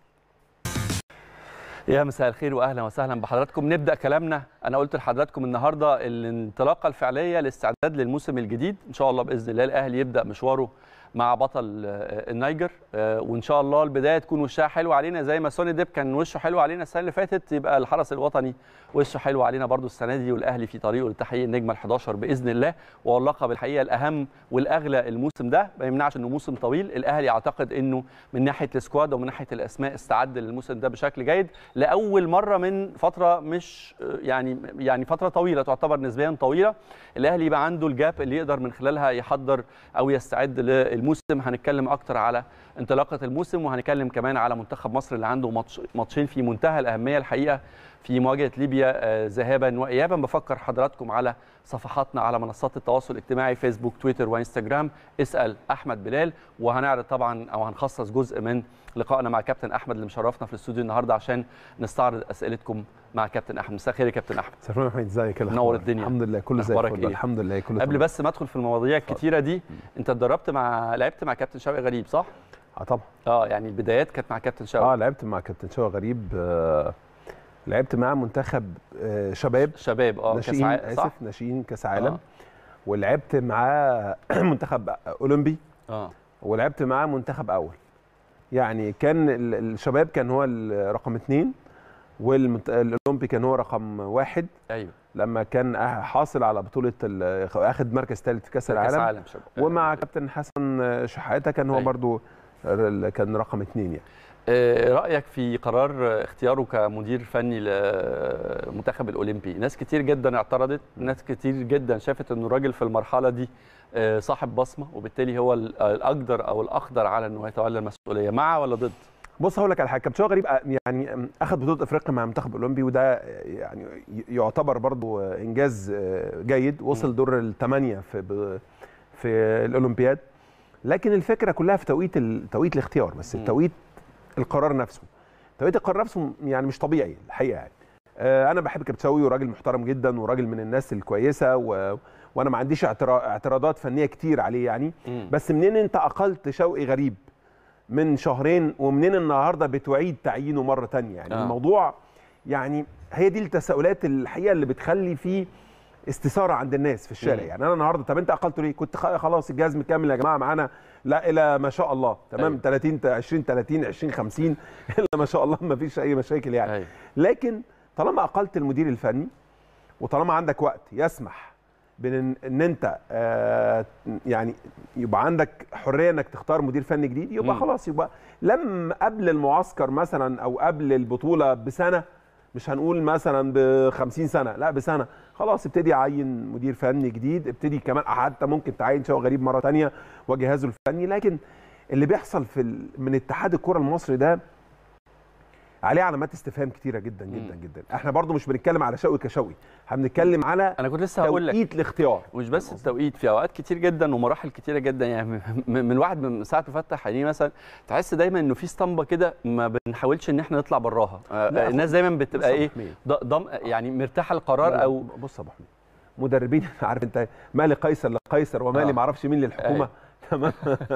يا مساء الخير واهلا وسهلا بحضراتكم نبدا كلامنا انا قلت لحضراتكم النهارده الانطلاقه الفعليه للاستعداد للموسم الجديد ان شاء الله باذن الله الاهلي يبدا مشواره مع بطل آه، النيجر آه، وان شاء الله البدايه تكون وشها حلو علينا زي ما سوني ديب كان وشه حلو علينا السنه اللي فاتت يبقى الحرس الوطني وشه حلو علينا برضو السنه دي والاهلي في طريقه لتحقيق النجمه ال11 باذن الله وهو اللقب الحقيقه الاهم والاغلى الموسم ده ما يمنعش انه موسم طويل الاهلي اعتقد انه من ناحيه السكواد ومن ناحيه الاسماء استعد للموسم ده بشكل جيد لاول مره من فتره مش يعني يعني فتره طويله تعتبر نسبيا طويله الاهلي يبقى عنده الجاب اللي يقدر من خلالها يحضر او يستعد للموسم هنتكلم اكتر على انطلاقه الموسم وهنتكلم كمان على منتخب مصر اللي عنده ماتش ماتشين في منتهى الاهميه الحقيقه في مواجهه ليبيا آه، ذهابا وايابا بفكر حضراتكم على صفحاتنا على منصات التواصل الاجتماعي فيسبوك تويتر وانستجرام اسال احمد بلال وهنعرض طبعا او هنخصص جزء من لقائنا مع كابتن احمد اللي مشرفنا في الاستوديو النهارده عشان نستعرض اسئلتكم مع كابتن احمد مساء الخير يا كابتن احمد سلام احمد ازيك إيه نور الأخبار؟ الدنيا. الحمد لله كله زي أخبارك الفل إيه؟ الحمد لله كله قبل تمام. بس ما ادخل في المواضيع الكتيره دي انت اتدربت مع لعبت مع كابتن شوقي غريب صح اه طبعا اه يعني البدايات كانت مع كابتن شوقي اه لعبت مع كابتن شوقي غريب آه لعبت معاه منتخب آه شباب شباب اه كاس ناشئين عالم صح اسف ناشئين كاس عالم آه. ولعبت معاه منتخب اولمبي اه ولعبت معاه منتخب اول يعني كان ال- الشباب كان هو رقم اثنين والاولمبي كان هو رقم واحد ايوه لما كان أه- حاصل على بطوله ال- اخد مركز ثالث في كاس كاس العالم عالم شباب ومع كابتن حسن شحاته كان هو أيوة. برضو ال- كان رقم اثنين يعني آه، رايك في قرار اختياره كمدير فني للمنتخب الاولمبي ناس كتير جدا اعترضت ناس كتير جدا شافت انه الراجل في المرحله دي آه، صاحب بصمه وبالتالي هو ال- الاقدر او الاقدر على انه يتولى المسؤوليه مع ولا ضد بص هقول لك على حاجه كابتن شوقي غريب أ- يعني اخذ بطوله افريقيا مع المنتخب الاولمبي وده يعني ي- يعتبر برضو انجاز جيد وصل دور الثمانيه في ب- في الاولمبياد لكن الفكره كلها في توقيت ال- توقيت الاختيار بس مم. التوقيت القرار نفسه توقيت القرار نفسه يعني مش طبيعي الحقيقه يعني آه، انا بحب كابتن شوقي وراجل محترم جدا وراجل من الناس الكويسه و... وانا ما عنديش اعترا- اعتراضات فنيه كتير عليه يعني مم. بس منين انت اقلت شوقي غريب من شهرين ومنين النهارده بتعيد تعيينه مره تانية يعني آه. آه. الموضوع يعني هي دي التساؤلات الحقيقه اللي بتخلي فيه استثاره عند الناس في الشارع مم. يعني انا النهارده طب انت اقلته ليه كنت خ- خلاص الجهاز مكمل يا جماعه معانا لا الى ما شاء الله تمام أيوة. 30 20 30 20 50 الا ما شاء الله ما فيش اي مشاكل يعني أيوة. لكن طالما اقلت المدير الفني وطالما عندك وقت يسمح بان ان انت آه يعني يبقى عندك حريه انك تختار مدير فني جديد يبقى مم. خلاص يبقى لم قبل المعسكر مثلا او قبل البطوله بسنه مش هنقول مثلا ب 50 سنه لا بسنه خلاص ابتدي عين مدير فني جديد ابتدي كمان حتى ممكن تعين شوقي غريب مره تانية وجهازه الفني لكن اللي بيحصل في ال... من اتحاد الكره المصري ده عليه علامات استفهام كتيره جدا جدا مم. جدا احنا برضو مش بنتكلم على شوقي كشوقي احنا بنتكلم على انا كنت لسه هقول لك توقيت الاختيار مش بس التوقيت في اوقات كتير جدا ومراحل كتيره جدا يعني من- من من واحد من ساعه ما فتح عينيه مثلا تحس دايما انه في اسطمبه كده ما بنحاولش ان احنا نطلع براها آه، لا، الناس دايما بتبقى بص يا ايه أبو حميد. ض- ضم يعني مرتاحه القرار او بص يا ابو حميد مدربين عارف انت مالي قيصر لقيصر ومالي آه. ما اعرفش مين للحكومه أيوة. تمام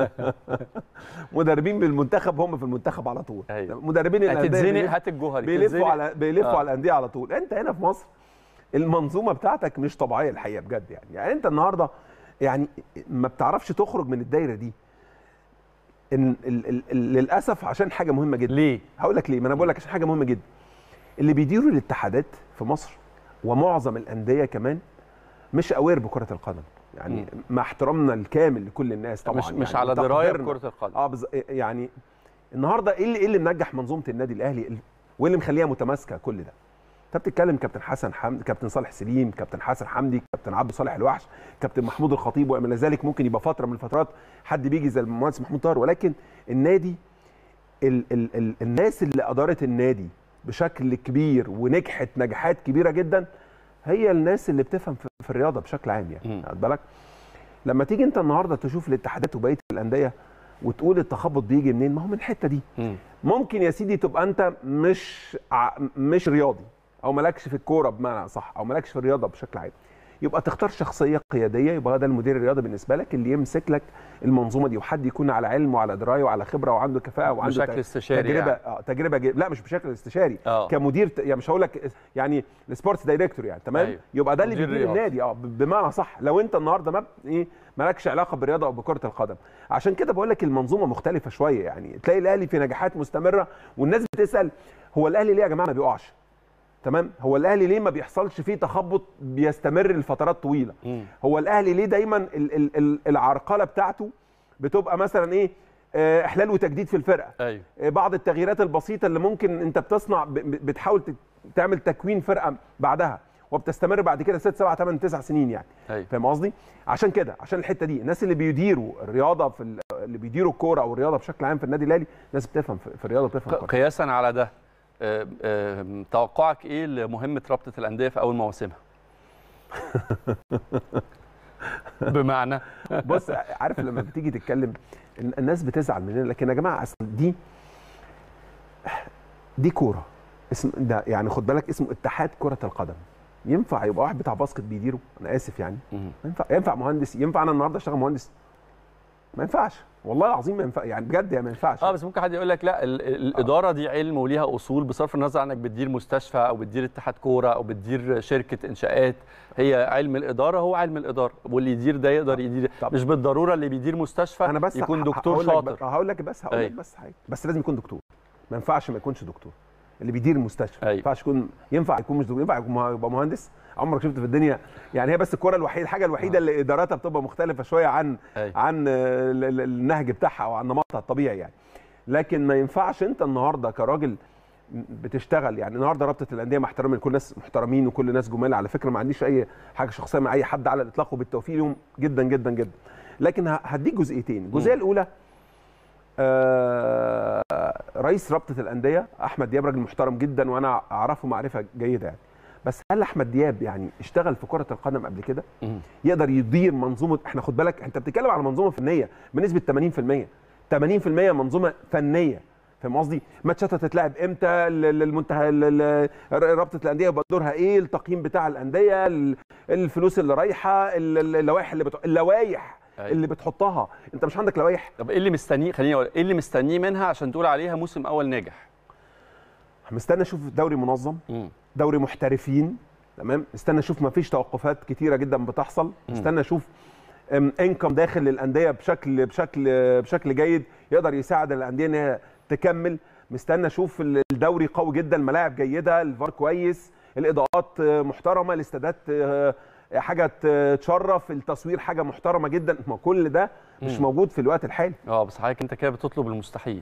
مدربين بالمنتخب هم في المنتخب على طول أيوة. مدربين الأندية هتتزنق بيلف- هات الجوهري بيلفوا تتزنق. على بيلفوا آه. على الانديه على طول انت هنا في مصر المنظومه بتاعتك مش طبيعيه الحقيقه بجد يعني يعني انت النهارده يعني ما بتعرفش تخرج من الدايره دي إن ال ال ال للاسف عشان حاجه مهمه جدا ليه هقول لك ليه ما انا بقول لك عشان حاجه مهمه جدا اللي بيديروا الاتحادات في مصر ومعظم الانديه كمان مش اوير بكره القدم يعني مع احترامنا الكامل لكل الناس طبعا مش يعني مش على درايه وتقديرنا. بكره القدم اه بز... يعني النهارده ايه اللي ايه اللي منجح منظومه النادي الاهلي وايه اللي مخليها متماسكه كل ده انت بتتكلم كابتن حسن حمدي كابتن صالح سليم كابتن حسن حمدي كابتن عبد صالح الوحش كابتن محمود الخطيب وما الى ذلك ممكن يبقى فتره من الفترات حد بيجي زي المهندس محمود طاهر ولكن النادي ال ال ال الناس اللي ادارت النادي بشكل كبير ونجحت نجاحات كبيره جدا هي الناس اللي بتفهم في, في الرياضه بشكل عام مم. يعني خد بالك لما تيجي انت النهارده تشوف الاتحادات وبقيه الانديه وتقول التخبط بيجي منين ما هو من الحته دي مم. ممكن يا سيدي تبقى انت مش ع... مش رياضي او مالكش في الكوره بمعنى صح او مالكش في الرياضه بشكل عام يبقى تختار شخصيه قياديه يبقى ده المدير الرياضي بالنسبه لك اللي يمسك لك المنظومه دي وحد يكون على علم وعلى درايه وعلى خبره وعنده كفاءه وعنده بشكل ت- استشاري تجربه يعني. اه تجربه ج... لا مش بشكل استشاري آه. كمدير ت... يعني مش هقول لك يعني السبورتس دايركتور يعني تمام أيوه. يبقى ده اللي مدير بيدير رياضي. النادي اه ب- بمعنى صح لو انت النهارده ما ب- ايه مالكش علاقه بالرياضه او بكره القدم عشان كده بقول لك المنظومه مختلفه شويه يعني تلاقي الاهلي في نجاحات مستمره والناس بتسال هو الاهلي ليه يا جماعه ما بيقعش تمام هو الاهلي ليه ما بيحصلش فيه تخبط بيستمر لفترات طويله مم. هو الاهلي ليه دايما ال ال ال العرقله بتاعته بتبقى مثلا ايه آه، احلال وتجديد في الفرقه ايوه آه، بعض التغييرات البسيطه اللي ممكن انت بتصنع ب- ب- بتحاول تت- تعمل تكوين فرقه بعدها وبتستمر بعد كده 6 7 8 9 سنين يعني ايوه فاهم قصدي عشان كده عشان الحته دي الناس اللي بيديروا الرياضه في ال- اللي بيديروا الكوره او الرياضه بشكل عام في النادي الاهلي ناس بتفهم في في الرياضه بتفهم ق- كورة. قياسا على ده آه، آه، توقعك ايه لمهمه رابطه الانديه في اول مواسمها بمعنى بص عارف لما بتيجي تتكلم الن- الناس بتزعل مننا لكن يا جماعه اصل دي دي كوره اسم ده يعني خد بالك اسمه اتحاد كره القدم ينفع يبقى واحد بتاع باسكت بيديره انا اسف يعني مم. ينفع ينفع مهندس ينفع انا النهارده اشتغل مهندس ما ينفعش والله العظيم ما ينفع يعني بجد يعني ما ينفعش اه بس ممكن حد يقول لك لا ال- ال- الاداره دي علم وليها اصول بصرف النظر عنك بتدير مستشفى او بتدير اتحاد كوره او بتدير شركه انشاءات هي علم الاداره هو علم الاداره واللي يدير ده يقدر يدير طب. مش بالضروره اللي بيدير مستشفى انا بس يكون ه- دكتور هقول لك شاطر ب- هقول لك بس هقول لك أيوة. بس حاجه بس لازم يكون دكتور ما ينفعش ما يكونش دكتور اللي بيدير المستشفى ما أيوة. ينفعش يكون ينفع يكون مش دكتور ينفع يكون مه- يبقى مهندس عمرك شفت في الدنيا يعني هي بس الكوره الوحيده الحاجه الوحيده آه. اللي اداراتها بتبقى مختلفه شويه عن أيوة. عن ال- ال- النهج بتاعها او عن نمطها الطبيعي يعني لكن ما ينفعش انت النهارده كراجل بتشتغل يعني النهارده رابطه الانديه مع احترامي لكل الناس محترمين وكل الناس جمال على فكره ما عنديش اي حاجه شخصيه مع اي حد على الاطلاق وبالتوفيق لهم جدا جدا جدا لكن ه- هديك جزئيتين الجزئيه الاولى آه رئيس رابطه الانديه احمد دياب راجل محترم جدا وانا اعرفه معرفه جيده يعني بس هل احمد دياب يعني اشتغل في كره القدم قبل كده مم. يقدر يدير منظومه احنا خد بالك انت بتتكلم على منظومه فنيه بنسبه 80% 80% منظومه فنيه فاهم قصدي ماتشات هتتلعب امتى ال- ال- المنتهى ال- ال- رابطه الانديه يبقى دورها ايه التقييم بتاع الانديه ال- الفلوس اللي رايحه ال- ال- اللوائح اللي بتح... اللوائح أيوة. اللي بتحطها انت مش عندك لوائح طب ايه اللي مستنيه خليني اقول ايه اللي مستنيه منها عشان تقول عليها موسم اول ناجح مستني اشوف دوري منظم مم. دوري محترفين تمام مستني اشوف ما فيش توقفات كتيره جدا بتحصل مستني اشوف انكم داخل للانديه بشكل بشكل بشكل جيد يقدر يساعد الانديه ان هي تكمل مستني اشوف ال- الدوري قوي جدا الملاعب جيده الفار كويس الاضاءات آه، محترمه الاستادات آه، حاجه ت- تشرف التصوير حاجه محترمه جدا ما كل ده مش مم. موجود في الوقت الحالي اه بس حضرتك انت كده بتطلب المستحيل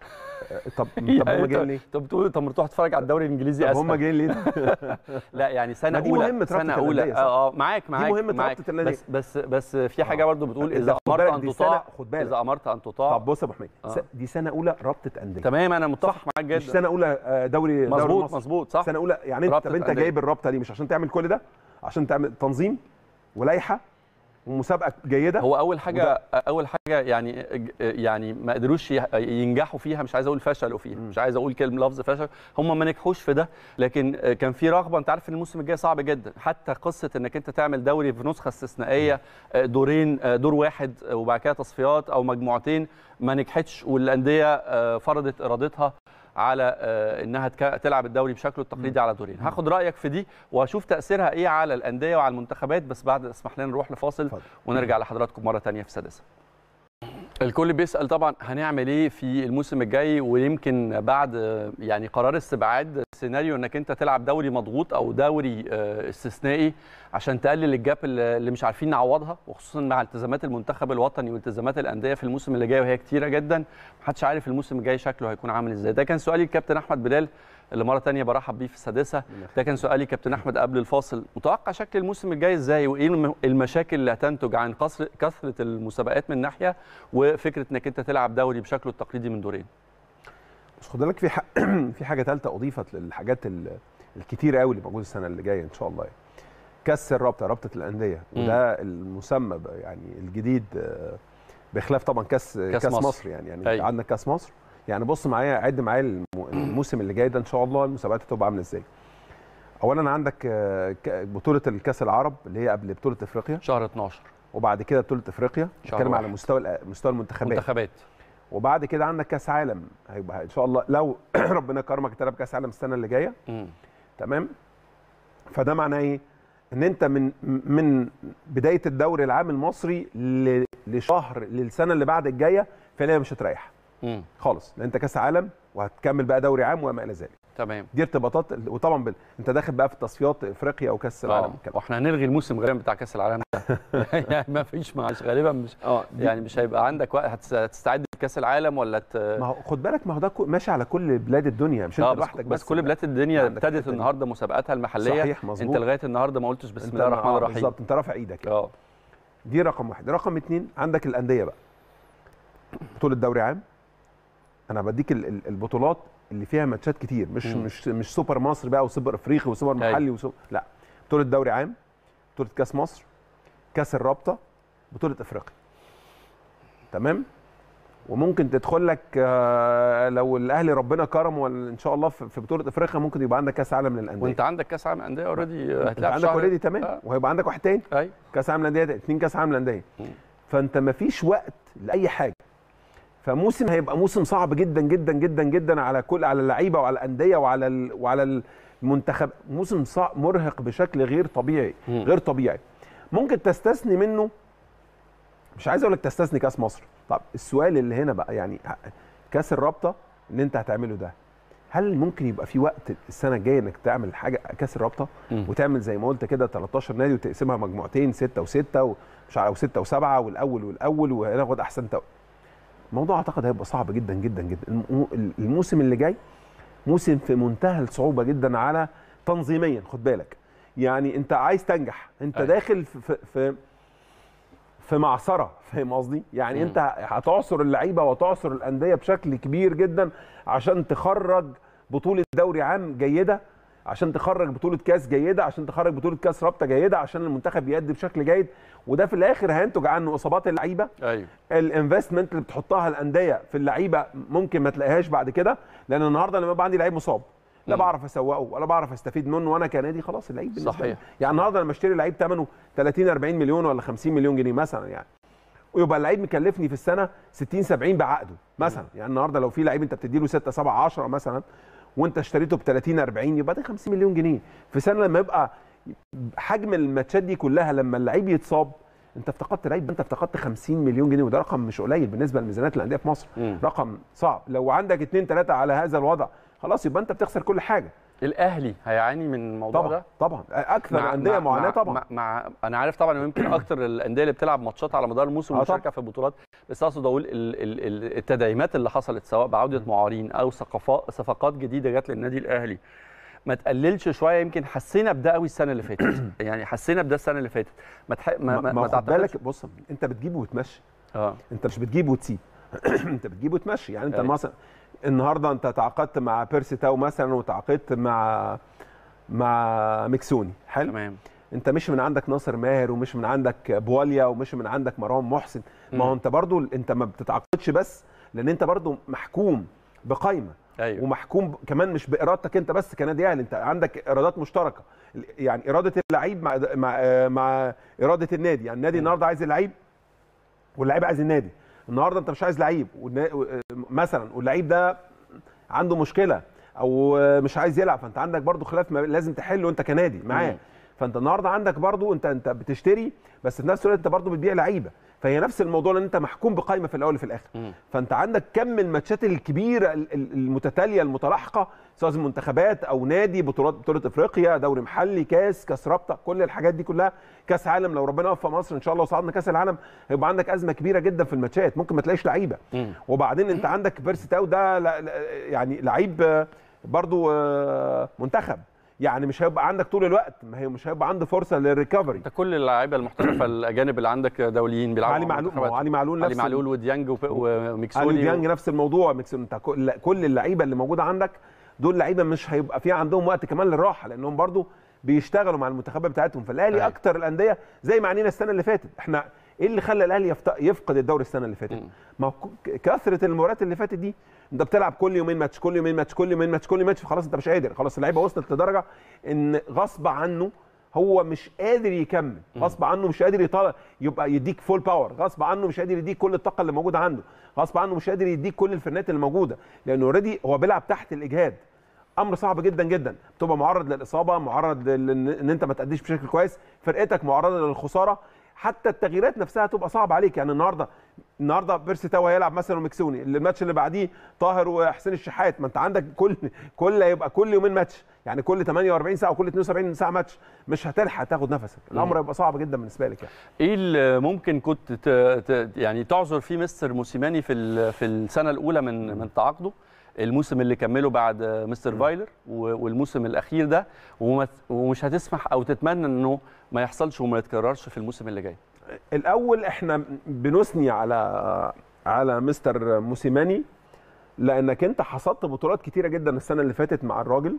طب طب يعني هم انت- جايين ليه؟ طب بتقول طب ما تروح تتفرج على الدوري الانجليزي طب اسهل هم جايين ليه؟ لا يعني سنه ما دي اولى مهمة سنه رابطة اولى الأندية، صح؟ اه اه معاك معاك مهمة معاك رابطة الأندية. بس بس بس في حاجه برضو بتقول اذا خد امرت بالك ان دي تطاع سنة- خد بالك. اذا امرت ان تطاع طب بص يا ابو حميد آه. س- دي سنه اولى رابطه انديه تمام انا متفق معاك جدا مش سنه اولى آه، دوري دوري مظبوط مصر. مظبوط صح سنه اولى يعني انت رابطة طب انت أندية. جايب الرابطه دي مش عشان تعمل كل ده عشان تعمل تنظيم ولائحه ومسابقه جيده هو اول حاجه اول حاجه يعني يعني ما قدروش ي- ينجحوا فيها مش عايز اقول فشلوا فيها مش عايز اقول كلمه لفظ فشل هم ما نجحوش في ده لكن كان في رغبه انت عارف ان الموسم الجاي صعب جدا حتى قصه انك انت تعمل دوري في نسخه استثنائيه دورين دور واحد وبعد كده تصفيات او مجموعتين ما نجحتش والانديه فرضت ارادتها على آه، انها تك- تلعب الدوري بشكله التقليدي على دورين هاخد رايك في دي واشوف تاثيرها ايه على الانديه وعلى المنتخبات بس بعد اسمح لنا نروح لفاصل اتفضل. ونرجع لحضراتكم مره تانية في سادسه الكل بيسال طبعا هنعمل ايه في الموسم الجاي ويمكن بعد آه، يعني قرار استبعاد سيناريو انك انت تلعب دوري مضغوط او دوري آه، استثنائي عشان تقلل الجاب اللي اللي مش عارفين نعوضها وخصوصا مع التزامات المنتخب الوطني والتزامات الانديه في الموسم اللي جاي وهي كتيره جدا محدش عارف الموسم الجاي شكله هيكون عامل ازاي ده كان سؤالي الكابتن احمد بلال اللي مره تانية برحب بيه في السادسه ده كان سؤالي كابتن احمد قبل الفاصل متوقع شكل الموسم الجاي ازاي وايه الم- المشاكل اللي هتنتج عن قصر كثره المسابقات من ناحيه وفكره انك انت تلعب دوري بشكله التقليدي من دورين بس خد بالك في ح... في حاجه ثالثه اضيفت للحاجات ال... الكتيره قوي اللي موجوده السنه اللي جايه ان شاء الله يعني. كاس الرابطه رابطه الانديه مم. وده المسمى ب- يعني الجديد آه، بخلاف طبعا كاس كأس كاس, مصر. مصر. يعني يعني أيوة. عندنا كاس مصر يعني بص معايا عد معايا الم- الموسم اللي جاي ده ان شاء الله المسابقات هتبقى عامله ازاي اولا عندك آه، ك- بطوله الكاس العرب اللي هي قبل بطوله افريقيا شهر 12 وبعد كده بطوله افريقيا شهر بتكلم على واحد. مستوى الأ- مستوى المنتخبات منتخبات وبعد كده عندك كاس عالم هيبقى ان شاء الله لو ربنا كرمك تلعب كاس عالم السنه اللي جايه مم. تمام فده معناه ايه ان انت من من بدايه الدوري العام المصري ل- لشهر للسنه اللي بعد الجايه فعليا مش هتريح مم. خالص لان انت كاس عالم وهتكمل بقى دوري عام وما الى ذلك تمام دي ارتباطات وطبعا بال... انت داخل بقى في تصفيات افريقيا وكاس العالم اه واحنا هنلغي الموسم غالبا بتاع كاس العالم ده يعني ما فيش معاش غالبا مش اه دي- يعني مش هيبقى عندك وقت هتس- هتستعد لكاس العالم ولا ت... ما هو خد بالك ما هو ده كو- ماشي على كل بلاد الدنيا مش انت اه بس, لوحدك بس كل بلاد الدنيا عندك ابتدت الحتة دي. النهارده مسابقاتها المحليه صحيح مظبوط انت لغايه النهارده ما قلتش بسم انت الله الرحمن آه، الرحيم بالظبط انت رافع ايدك يعني. اه دي رقم واحد رقم اتنين عندك الانديه بقى بطوله دوري عام انا بديك ال- ال- البطولات اللي فيها ماتشات كتير مش مم. مش مش سوبر مصر بقى وسوبر افريقي وسوبر أيوة. محلي وسوبر لا بطوله دوري عام بطوله كاس مصر كاس الرابطه بطوله افريقيا تمام وممكن تدخل لك آه، لو الاهلي ربنا كرم ولا ان شاء الله في في بطوله افريقيا ممكن يبقى عندك كاس عالم للانديه وانت عندك كاس عالم انديه اوريدي انت هتلعب عندك شهر- اوريدي تمام آه. وهيبقى عندك واحد تاني ايوه كاس عالم للانديه اثنين كاس عالم للانديه مم. فانت ما فيش وقت لاي حاجه فموسم هيبقى موسم صعب جدا جدا جدا جدا على كل على اللعيبه وعلى الانديه وعلى ال... وعلى المنتخب موسم صعب مرهق بشكل غير طبيعي مم. غير طبيعي ممكن تستثني منه مش عايز اقول لك تستثني كاس مصر طب السؤال اللي هنا بقى يعني كاس الرابطه اللي انت هتعمله ده هل ممكن يبقى في وقت السنه الجايه انك تعمل حاجه كاس الرابطه مم. وتعمل زي ما قلت كده 13 نادي وتقسمها مجموعتين ستة وستة ومش عارف وستة وسبعة والأول والأول وناخد أحسن تو... الموضوع أعتقد هيبقى صعب جدا جدا جدا الم- الموسم اللي جاي موسم في منتهى الصعوبة جدا على تنظيميا خد بالك يعني أنت عايز تنجح أنت أيوة. داخل في, في, في في معصره فاهم قصدي؟ يعني مم. انت هتعصر اللعيبه وتعصر الانديه بشكل كبير جدا عشان تخرج بطوله دوري عام جيده عشان تخرج بطوله كاس جيده عشان تخرج بطوله كاس رابطه جيده عشان المنتخب يأدي بشكل جيد وده في الاخر هينتج عنه اصابات اللعيبه ايوه الانفستمنت اللي بتحطها الانديه في اللعيبه ممكن ما تلاقيهاش بعد كده لان النهارده لما يبقى عندي لعيب مصاب لا مم. بعرف اسوقه ولا بعرف استفيد منه وانا كنادي خلاص اللعيب بالنسبه صحيح. لي يعني النهارده لما اشتري لعيب ثمنه 30 40 مليون ولا 50 مليون جنيه مثلا يعني ويبقى اللعيب مكلفني في السنه 60 70 بعقده مثلا يعني النهارده لو في لعيب انت بتديله 6 7 10 مثلا وانت اشتريته ب 30 40 يبقى ده 50 مليون جنيه في سنه لما يبقى حجم الماتشات دي كلها لما اللعيب يتصاب انت افتقدت لعيب انت افتقدت 50 مليون جنيه وده رقم مش قليل بالنسبه لميزانيات الانديه في مصر مم. رقم صعب لو عندك اثنين ثلاثه على هذا الوضع خلاص يبقى انت بتخسر كل حاجه الاهلي هيعاني من الموضوع طبعا ده طبعا اكثر الانديه معاناه طبعا مع, مع انا عارف طبعا إنه يمكن اكتر الانديه اللي بتلعب ماتشات على مدار الموسم آه ومشاركه في البطولات بس اقصد اقول ال- ال- ال- التدعيمات اللي حصلت سواء بعوده معارين او صفقات صفقات جديده جت للنادي الاهلي ما تقللش شويه يمكن حسينا بده قوي السنه اللي فاتت يعني حسينا بده السنه اللي فاتت ما تح... ما, ما, ما ما خد تعتقدش بالك بص انت بتجيب وتمشي اه انت مش بتجيب وتسيب انت بتجيب وتمشي يعني انت أيوة. مثلا النهارده انت تعاقدت مع بيرسي تاو مثلا وتعاقدت مع مع مكسوني حلو تمام انت مش من عندك ناصر ماهر ومش من عندك بواليا ومش من عندك مروان محسن ما هو مم. انت برضو انت ما بتتعاقدش بس لان انت برضو محكوم بقايمه ايوه ومحكوم ب- كمان مش بارادتك انت بس كنادي اهلي انت عندك ايرادات مشتركه يعني اراده اللعيب مع مع آه، مع اراده النادي يعني النادي النهارده عايز اللعيب واللعيب عايز النادي النهارده انت مش عايز لعيب والنا- و- مثلا واللعيب ده عنده مشكله او مش عايز يلعب فانت عندك برضو خلاف ما لازم تحله انت كنادي معاه مم. فانت النهارده عندك برضو انت انت بتشتري بس في نفس الوقت انت برضو بتبيع لعيبه فهي نفس الموضوع لان انت محكوم بقائمه في الاول وفي الاخر مم. فانت عندك كم الماتشات الكبيره ال- ال- المتتاليه المتلاحقه سواء منتخبات او نادي بطولات بطوله افريقيا دوري محلي كاس كاس رابطه كل الحاجات دي كلها كاس عالم لو ربنا وفق مصر ان شاء الله وصعدنا كاس العالم هيبقى عندك ازمه كبيره جدا في الماتشات ممكن ما تلاقيش لعيبه مم. وبعدين انت عندك بيرسي تاو ده لا- لا- يعني لعيب آه، برضو آه، منتخب يعني مش هيبقى عندك طول الوقت ما هي مش هيبقى عنده فرصه للريكفري انت كل اللعيبه المحترفه الاجانب اللي عندك دوليين بيلعبوا علي مع معلول ما هو منتخبات. علي معلول علي نفس معلول وديانج وف- وميكسوني علي ديانج نفس الموضوع ميكسون انت كل كل اللعيبه اللي موجوده عندك دول لعيبه مش هيبقى في عندهم وقت كمان للراحه لانهم برضو بيشتغلوا مع المنتخبات بتاعتهم فالاهلي أيوة. اكتر الانديه زي ما عنينا السنه اللي فاتت احنا ايه اللي خلى الاهلي يفت- يفقد الدوري السنه اللي فاتت مم. ما هو ك- كثره المباريات اللي فاتت دي انت بتلعب كل يومين ماتش كل يومين ماتش كل يومين ماتش كل يومين ماتش خلاص انت مش قادر خلاص اللعيبه وصلت لدرجه ان غصب عنه هو مش قادر يكمل غصب عنه مش قادر يطلع يبقى يديك فول باور غصب عنه مش قادر يديك كل الطاقه اللي موجوده عنده غصب عنه مش قادر يديك كل الفرنات اللي موجوده لانه اوريدي هو بيلعب تحت الاجهاد امر صعب جدا جدا بتبقى معرض للاصابه معرض لل- ان إن انت ما تاديش بشكل كويس فرقتك معرضه للخساره حتى التغييرات نفسها تبقى صعبه عليك يعني النهارده النهارده بيرسي تاو هيلعب مثلا ومكسوني الماتش اللي بعديه طاهر وحسين الشحات ما انت عندك كل كل هيبقى كل يومين ماتش يعني كل 48 ساعه وكل 72 ساعه ماتش مش هتلحق تاخد نفسك الامر هيبقى صعب جدا بالنسبه لك يعني ايه اللي ممكن كنت ت... ت... يعني تعذر فيه مستر موسيماني في ال... في السنه الاولى من من تعاقده الموسم اللي كمله بعد مستر فايلر و... والموسم الاخير ده وما... ومش هتسمح او تتمنى انه ما يحصلش وما يتكررش في الموسم اللي جاي الاول احنا بنثني على على مستر موسيماني لانك انت حصدت بطولات كتيره جدا السنه اللي فاتت مع الراجل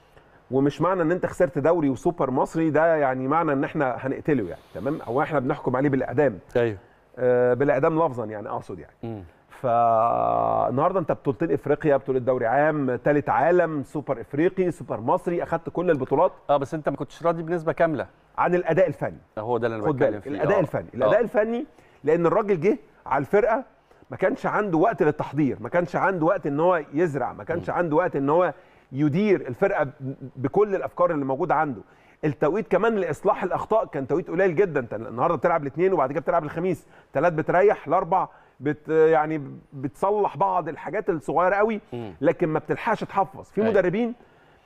ومش معنى ان انت خسرت دوري وسوبر مصري ده يعني معنى ان احنا هنقتله يعني تمام او احنا بنحكم عليه بالاعدام ايوه آه بالاعدام لفظا يعني اقصد يعني مم. فالنهارده انت بطولتين افريقيا بطوله دوري عام ثالث عالم سوبر افريقي سوبر مصري اخدت كل البطولات اه بس انت ما كنتش راضي بنسبه كامله عن الاداء الفني هو ده اللي انا خد بتكلم بالك فيه الاداء آه. الفني الاداء آه. الفني لان الراجل جه على الفرقه ما كانش عنده وقت للتحضير ما كانش عنده وقت ان هو يزرع ما كانش عنده وقت ان هو يدير الفرقه ب- بكل الافكار اللي موجوده عنده التوقيت كمان لاصلاح الاخطاء كان توقيت قليل جدا انت النهارده بتلعب الاثنين وبعد كده بتلعب الخميس ثلاث بتريح الاربع بت يعني بتصلح بعض الحاجات الصغيره قوي مم. لكن ما بتلحقش تحفظ في أيوة. مدربين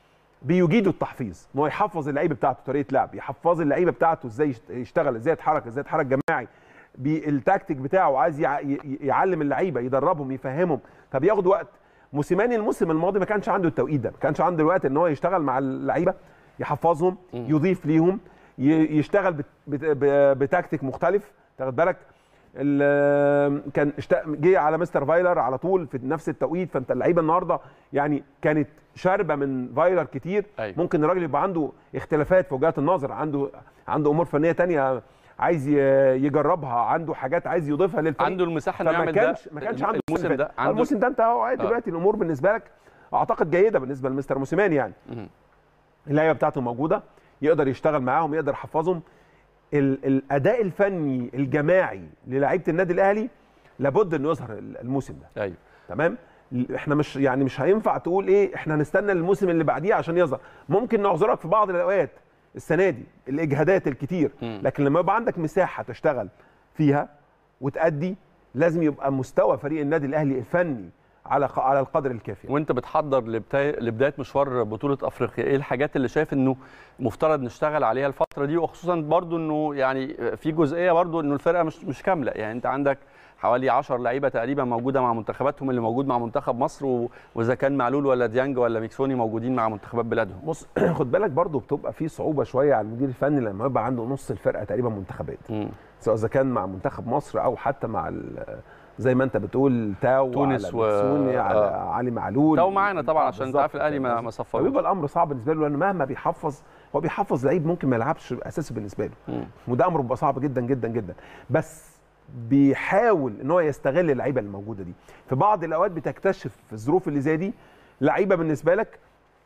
بيجيدوا التحفيز ان هو يحفظ اللعيبه بتاعته طريقه لعب يحفظ اللعيبه بتاعته ازاي يشت- يشتغل ازاي يتحرك ازاي يتحرك جماعي بالتكتيك بتاعه عايز يع- ي- يعلم اللعيبه يدربهم يفهمهم فبياخد وقت موسيماني الموسم الماضي ما كانش عنده التوقيت ده ما كانش عنده الوقت ان هو يشتغل مع اللعيبه يحفظهم يضيف ليهم ي- يشتغل بت- بت- ب- بتكتيك مختلف تاخد بالك ال- كان اشتاق جه على مستر فايلر على طول في نفس التوقيت فانت اللعيبه النهارده يعني كانت شاربه من فايلر كتير أيوة. ممكن الراجل يبقى عنده اختلافات في وجهات النظر عنده عنده امور فنيه تانية عايز ي- يجربها عنده حاجات عايز يضيفها للفريق عنده المساحه انه فما يعمل ده كانش ما كانش عنده الموسم ده عنده الموسم ده انت اهو آه. دلوقتي الامور بالنسبه لك اعتقد جيده بالنسبه لمستر موسيماني يعني مم. اللعيبه بتاعته موجوده يقدر يشتغل معاهم يقدر يحفظهم ال- الاداء الفني الجماعي للاعيبه النادي الاهلي لابد انه يظهر ال- الموسم ده ايوه تمام احنا مش يعني مش هينفع تقول ايه احنا هنستنى الموسم اللي بعديه عشان يظهر ممكن نعذرك في بعض الاوقات السنه دي الاجهادات الكتير مم. لكن لما يبقى عندك مساحه تشتغل فيها وتأدي لازم يبقى مستوى فريق النادي الاهلي الفني على ق- على القدر الكافي وانت بتحضر لبدايه لبدايه مشوار بطوله افريقيا ايه الحاجات اللي شايف انه مفترض نشتغل عليها الفتره دي وخصوصا برضو انه يعني في جزئيه برضو انه الفرقه مش مش كامله يعني انت عندك حوالي 10 لعيبه تقريبا موجوده مع منتخباتهم اللي موجود مع منتخب مصر و- واذا كان معلول ولا ديانج ولا ميكسوني موجودين مع منتخبات بلادهم بص خد بالك برضو بتبقى في صعوبه شويه على المدير الفني لما يبقى عنده نص الفرقه تقريبا منتخبات مم. سواء اذا كان مع منتخب مصر او حتى مع ال- زي ما انت بتقول تاو تونس على و- مكسوني على آه. علي معلول تو معانا طبعا آه، عشان انت بالظبط. عارف الاهلي ما ما صفروش فبيبقى الامر صعب بالنسبه له لانه مهما بيحفظ هو بيحفظ لعيب ممكن ما يلعبش اساسي بالنسبه له مم. وده امر بيبقى صعب جدا جدا جدا بس بيحاول ان هو يستغل اللعيبه اللي موجوده دي في بعض الاوقات بتكتشف في الظروف اللي زي دي لعيبه بالنسبه لك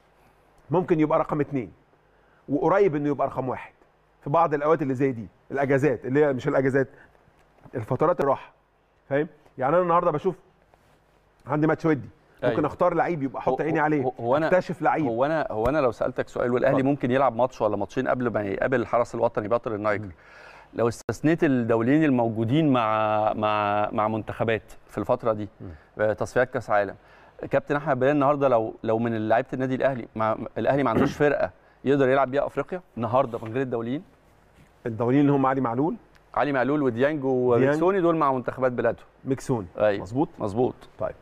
ممكن يبقى رقم اثنين وقريب انه يبقى رقم واحد في بعض الاوقات اللي زي دي الاجازات اللي هي مش الاجازات الفترات الراحه فاهم يعني انا النهارده بشوف عندي ماتش ودي ممكن أيوة. اختار لعيب يبقى احط هو- عيني عليه هو- هو أنا- اكتشف لعيب هو انا هو انا لو سالتك سؤال والاهلي اتفضل. ممكن يلعب ماتش ولا ماتشين قبل ما يقابل الحرس الوطني بطل النيجر لو استثنيت الدوليين الموجودين مع مع مع منتخبات في الفتره دي آه، تصفيات كاس عالم كابتن احمد بلال النهارده لو لو من لعيبه النادي الاهلي مع الاهلي ما عندوش فرقه يقدر يلعب بيها افريقيا النهارده من غير الدوليين الدوليين اللي هم علي معلول علي معلول وديانج وميكسوني دول مع منتخبات بلادهم ميكسون ايوه مظبوط مظبوط طيب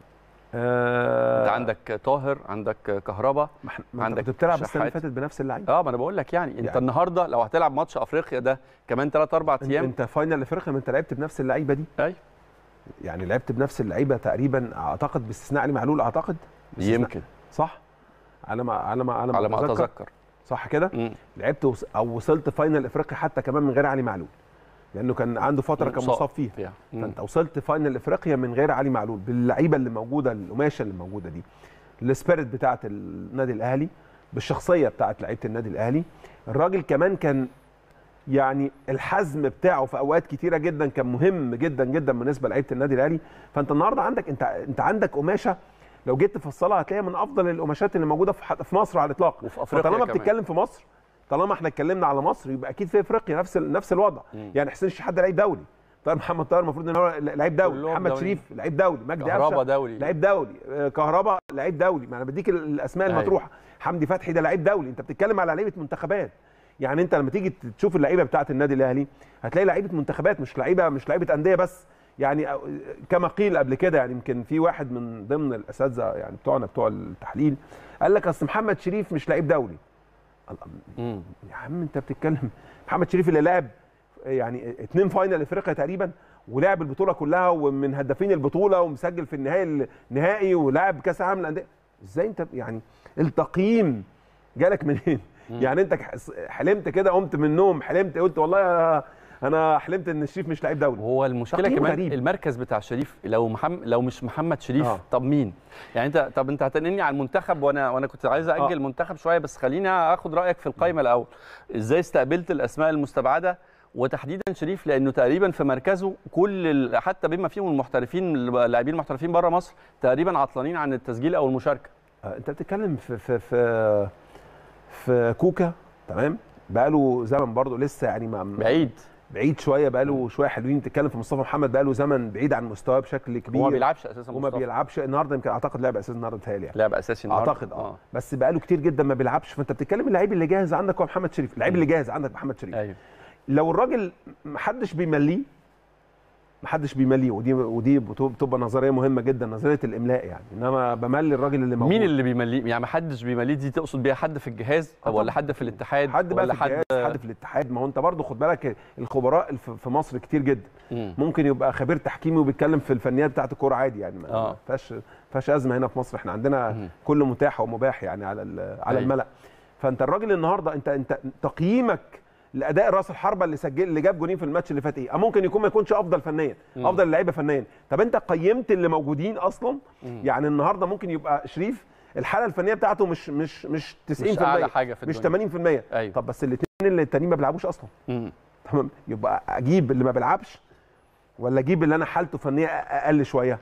آه انت عندك طاهر عندك كهربا ما إحنا- ما عندك انت كنت بتلعب السنه اللي شحات. فاتت بنفس اللعيب اه ما انا بقول لك يعني انت يعني- النهارده لو هتلعب ماتش افريقيا ده كمان 3 4 انت, ايام انت فاينل افريقيا ما انت لعبت بنفس اللعيبه دي ايوه يعني لعبت بنفس اللعيبه تقريبا اعتقد باستثناء علي معلول اعتقد باستثناء- يمكن صح على ما على ما على ما, على ما اتذكر صح كده مم. لعبت وص... او وصلت فاينل افريقيا حتى كمان من غير علي معلول لانه كان عنده فتره كان مصاب مصاب فيها فيها مم. فانت وصلت فاينل افريقيا من غير علي معلول باللعيبه اللي موجوده القماشه اللي موجوده دي السبيريت بتاعه النادي الاهلي بالشخصيه بتاعه لعيبه النادي الاهلي الراجل كمان كان يعني الحزم بتاعه في اوقات كتيره جدا كان مهم جدا جدا بالنسبه لعيبه النادي الاهلي فانت النهارده عندك انت انت عندك قماشه لو جيت تفصلها هتلاقيها من افضل القماشات اللي موجوده في ح- في مصر على الاطلاق وفي أفريقيا فطالما كمان. بتتكلم في مصر طالما احنا اتكلمنا على مصر يبقى اكيد في افريقيا نفس ال- نفس الوضع مم. يعني حسين الشحات لعيب دولي طاهر محمد طاهر المفروض ان هو لعيب دولي كلهم محمد دولي. شريف لعيب دولي مجدي كهربا قفشه دولي لعيب دولي آه، كهربا لعيب دولي ما انا بديك ال- الاسماء أيوة. المطروحه حمدي فتحي ده لعيب دولي انت بتتكلم على لعيبه منتخبات يعني انت لما تيجي تشوف اللعيبه بتاعه النادي الاهلي هتلاقي لعيبه منتخبات مش لعيبه مش لعيبه انديه بس يعني أو- كما قيل قبل كده يعني يمكن في واحد من ضمن الاساتذه يعني بتوعنا بتوع التحليل قال لك اصل محمد شريف مش لعيب دولي مم. يا عم انت بتتكلم محمد شريف اللي لعب يعني اتنين فاينل افريقيا تقريبا ولعب البطوله كلها ومن هدافين البطوله ومسجل في النهائي النهائي ولعب كاس العالم للانديه ازاي انت يعني التقييم جالك منين؟ يعني انت حلمت كده قمت من النوم حلمت قلت والله انا انا حلمت ان الشريف مش لعيب دولي وهو المشكله تقييم كمان غريب. المركز بتاع شريف لو محمد لو مش محمد شريف آه. طب مين يعني انت طب انت هتنقلني على المنتخب وانا وانا كنت عايز اجل آه. المنتخب شويه بس خليني اخد رايك في القائمه الاول ازاي استقبلت الاسماء المستبعده وتحديدا شريف لانه تقريبا في مركزه كل ال- حتى بما فيهم المحترفين اللاعبين المحترفين بره مصر تقريبا عطلانين عن التسجيل او المشاركه آه، انت بتتكلم في في في في كوكا تمام بقاله زمن برضه لسه يعني ما بعيد بعيد شويه بقاله شويه حلوين تتكلم في مصطفى محمد بقاله زمن بعيد عن مستواه بشكل كبير هو ما بيلعبش اساسا وما مصطفى. بيلعبش النهارده يمكن اعتقد لعب اساسي النهارده بتهيألي يعني لعب اساسي النهارده اعتقد اه بس بقاله كتير جدا ما بيلعبش فانت بتتكلم اللعيب اللي جاهز عندك هو محمد شريف اللعيب اللي جاهز عندك محمد شريف ايوه لو الراجل محدش بيمليه محدش بيمليه ودي ودي بتبقى نظريه مهمه جدا نظريه الاملاء يعني انما بملي الراجل اللي موجود مين اللي بيمليه يعني ما حدش بيمليه دي تقصد بيها حد في الجهاز آه ولا طبعاً. حد في الاتحاد حد بقى ولا في الجهاز حد في الاتحاد ما هو انت برضه خد بالك الخبراء الف- في مصر كتير جدا مم. ممكن يبقى خبير تحكيمي وبيتكلم في الفنيات بتاعه الكوره عادي يعني ما آه. ما فيهاش ما فيهاش ازمه هنا في مصر احنا عندنا مم. كل متاح ومباح يعني على ال- على أيوة. الملأ فانت الراجل النهارده انت انت تقييمك لاداء راس الحربه اللي سجل اللي جاب جونين في الماتش اللي فات ايه؟ أه ممكن يكون ما يكونش افضل فنيا مم. افضل اللعيبه فنيا طب انت قيمت اللي موجودين اصلا مم. يعني النهارده ممكن يبقى شريف الحاله الفنيه بتاعته مش مش مش 90% مش اعلى حاجه في مش الدنيا. 80% ايوه طب بس الاثنين اللي التانيين ما بيلعبوش اصلا مم. تمام يبقى اجيب اللي ما بيلعبش ولا اجيب اللي انا حالته فنيه اقل شويه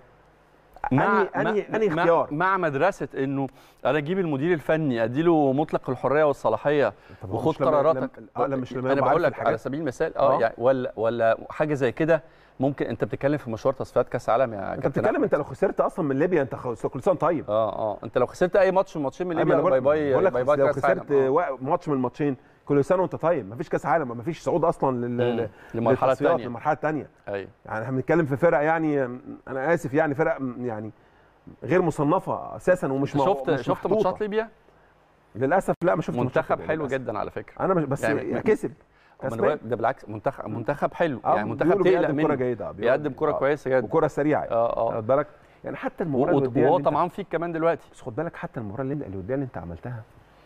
مع انهي انهي مع- انهي مع- اختيار مع مدرسه انه انا اجيب المدير الفني اديله مطلق الحريه والصلاحيه طب هو وخد مش لما- قراراتك لما- اه لا مش لما انا يبقى بقول عارف لك على الحاجات. سبيل المثال اه آه. يعني ولا ولا حاجه زي كده ممكن انت بتتكلم في مشوار تصفيات كاس عالم يا انت كابتن بتتكلم أحمد. انت لو خسرت اصلا من ليبيا انت خ- كل سنه طيب اه اه انت لو خسرت اي ماتش من ماتشين من أيوة، ليبيا أنا باي بقول- باي بقول لك باي باي لو كاس عالم خسرت آه. وا- ماتش من الماتشين كل سنه وانت طيب مفيش كاس عالم مفيش صعود اصلا لل... مم. لل- للمرحله للتصفيات، الثانيه للمرحله الثانيه ايوه يعني احنا بنتكلم في فرق يعني انا اسف يعني فرق يعني غير مصنفه اساسا ومش مو- شفت مش شفت محطوطة. ماتشات ليبيا للاسف لا ما شفت منتخب ماتشات حلو للأسف. جدا على فكره انا مش بس يعني- يعني كسب أما أنا كسبان. بقول- ده بالعكس منتخب منتخب حلو آه، يعني منتخب بيقولوا تقلق بيقدم كرة منه جيده بيقدم كرة كويسه جدا وكرة سريعه يعني. اه اه خد بالك يعني حتى المباراه و- الوديه وهو اللي انت- طمعان فيك كمان دلوقتي بس خد بالك حتى المباراه اللي انت الوديه اللي انت عملتها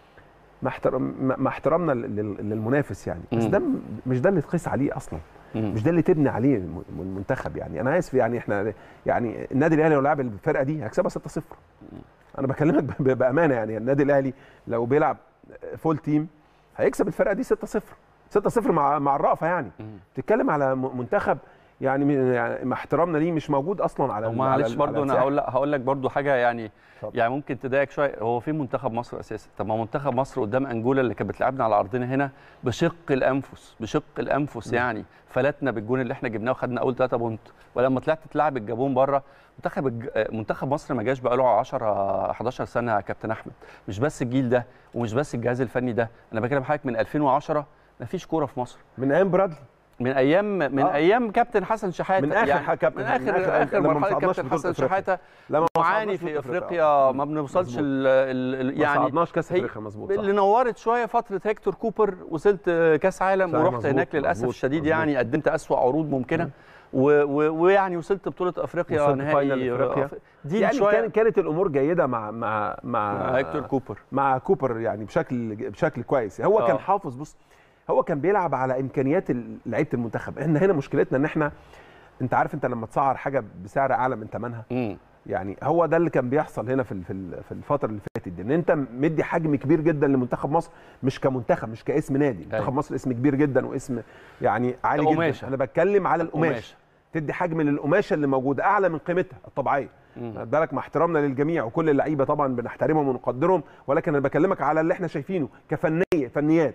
مع احترام مع- مع احترامنا لل- لل- للمنافس يعني بس مم. ده م- مش ده اللي تقيس عليه اصلا مم. مش ده اللي تبني عليه الم- المنتخب يعني انا اسف يعني احنا يعني النادي الاهلي لو لعب الفرقه دي هيكسبها 6-0 انا بكلمك ب- ب- بامانه يعني النادي الاهلي لو بيلعب فول تيم هيكسب الفرقه دي 6-0 6-0 مع مع الرأفه يعني مم. بتتكلم على م- منتخب يعني من- يعني مع احترامنا ليه مش موجود اصلا على ال- على ومعلش ال- برضو على انا الساحة. هقول لك هقول لك برضو حاجه يعني اتفضل. يعني ممكن تضايقك شويه هو في منتخب مصر اساسا طب ما منتخب مصر قدام انجولا اللي كانت بتلعبنا على ارضنا هنا بشق الانفس بشق الانفس يعني فلتنا بالجون اللي احنا جبناه وخدنا اول 3 بونت ولما طلعت تلعب الجابون بره منتخب الج... منتخب مصر ما جاش بقاله 10 11 سنه يا كابتن احمد مش بس الجيل ده ومش بس الجهاز الفني ده انا بكلم حضرتك من 2010 ما فيش كوره في مصر من ايام برادلي من ايام من آه. ايام كابتن حسن شحاته من آخر يعني حاجة كابتن- من من اخر آخر- اخر لما ما مرحله صعدناش كابتن بطولة حسن أفريقيا. شحاته لما ما معاني صعدناش في بطولة افريقيا ما بنوصلش مظبوط. ال ال ما يعني صعدناش كاس هي- افريقيا مظبوط صح. اللي نورت شويه فتره هيكتور كوبر وصلت كاس عالم صح، ورحت مظبوط، هناك للاسف مظبوط، الشديد مظبوط. يعني قدمت اسوا عروض ممكنه و- و- ويعني وصلت بطوله افريقيا وصلت نهائي فاينل أفريقيا. أف- دي يعني شويه كان كانت الامور جيده مع مع مع مع هيكتور كوبر مع كوبر يعني بشكل بشكل كويس هو آه. كان حافظ بص هو كان بيلعب على امكانيات ال- لعيبه المنتخب احنا هنا مشكلتنا ان احنا انت عارف انت لما تسعر حاجه بسعر اعلى من ثمنها مم. يعني هو ده اللي كان بيحصل هنا في ال- في ال- في الفتره اللي فاتت دي ان انت مدي حجم كبير جدا لمنتخب مصر مش كمنتخب مش كاسم نادي منتخب أيوة. مصر اسم كبير جدا واسم يعني عالي كقماشة. جدا انا بتكلم على القماش قماشة. تدي حجم للقماشه اللي موجوده اعلى من قيمتها الطبيعيه مم. خد بالك مع احترامنا للجميع وكل اللعيبه طبعا بنحترمهم ونقدرهم ولكن انا بكلمك على اللي احنا شايفينه كفنيه فنيات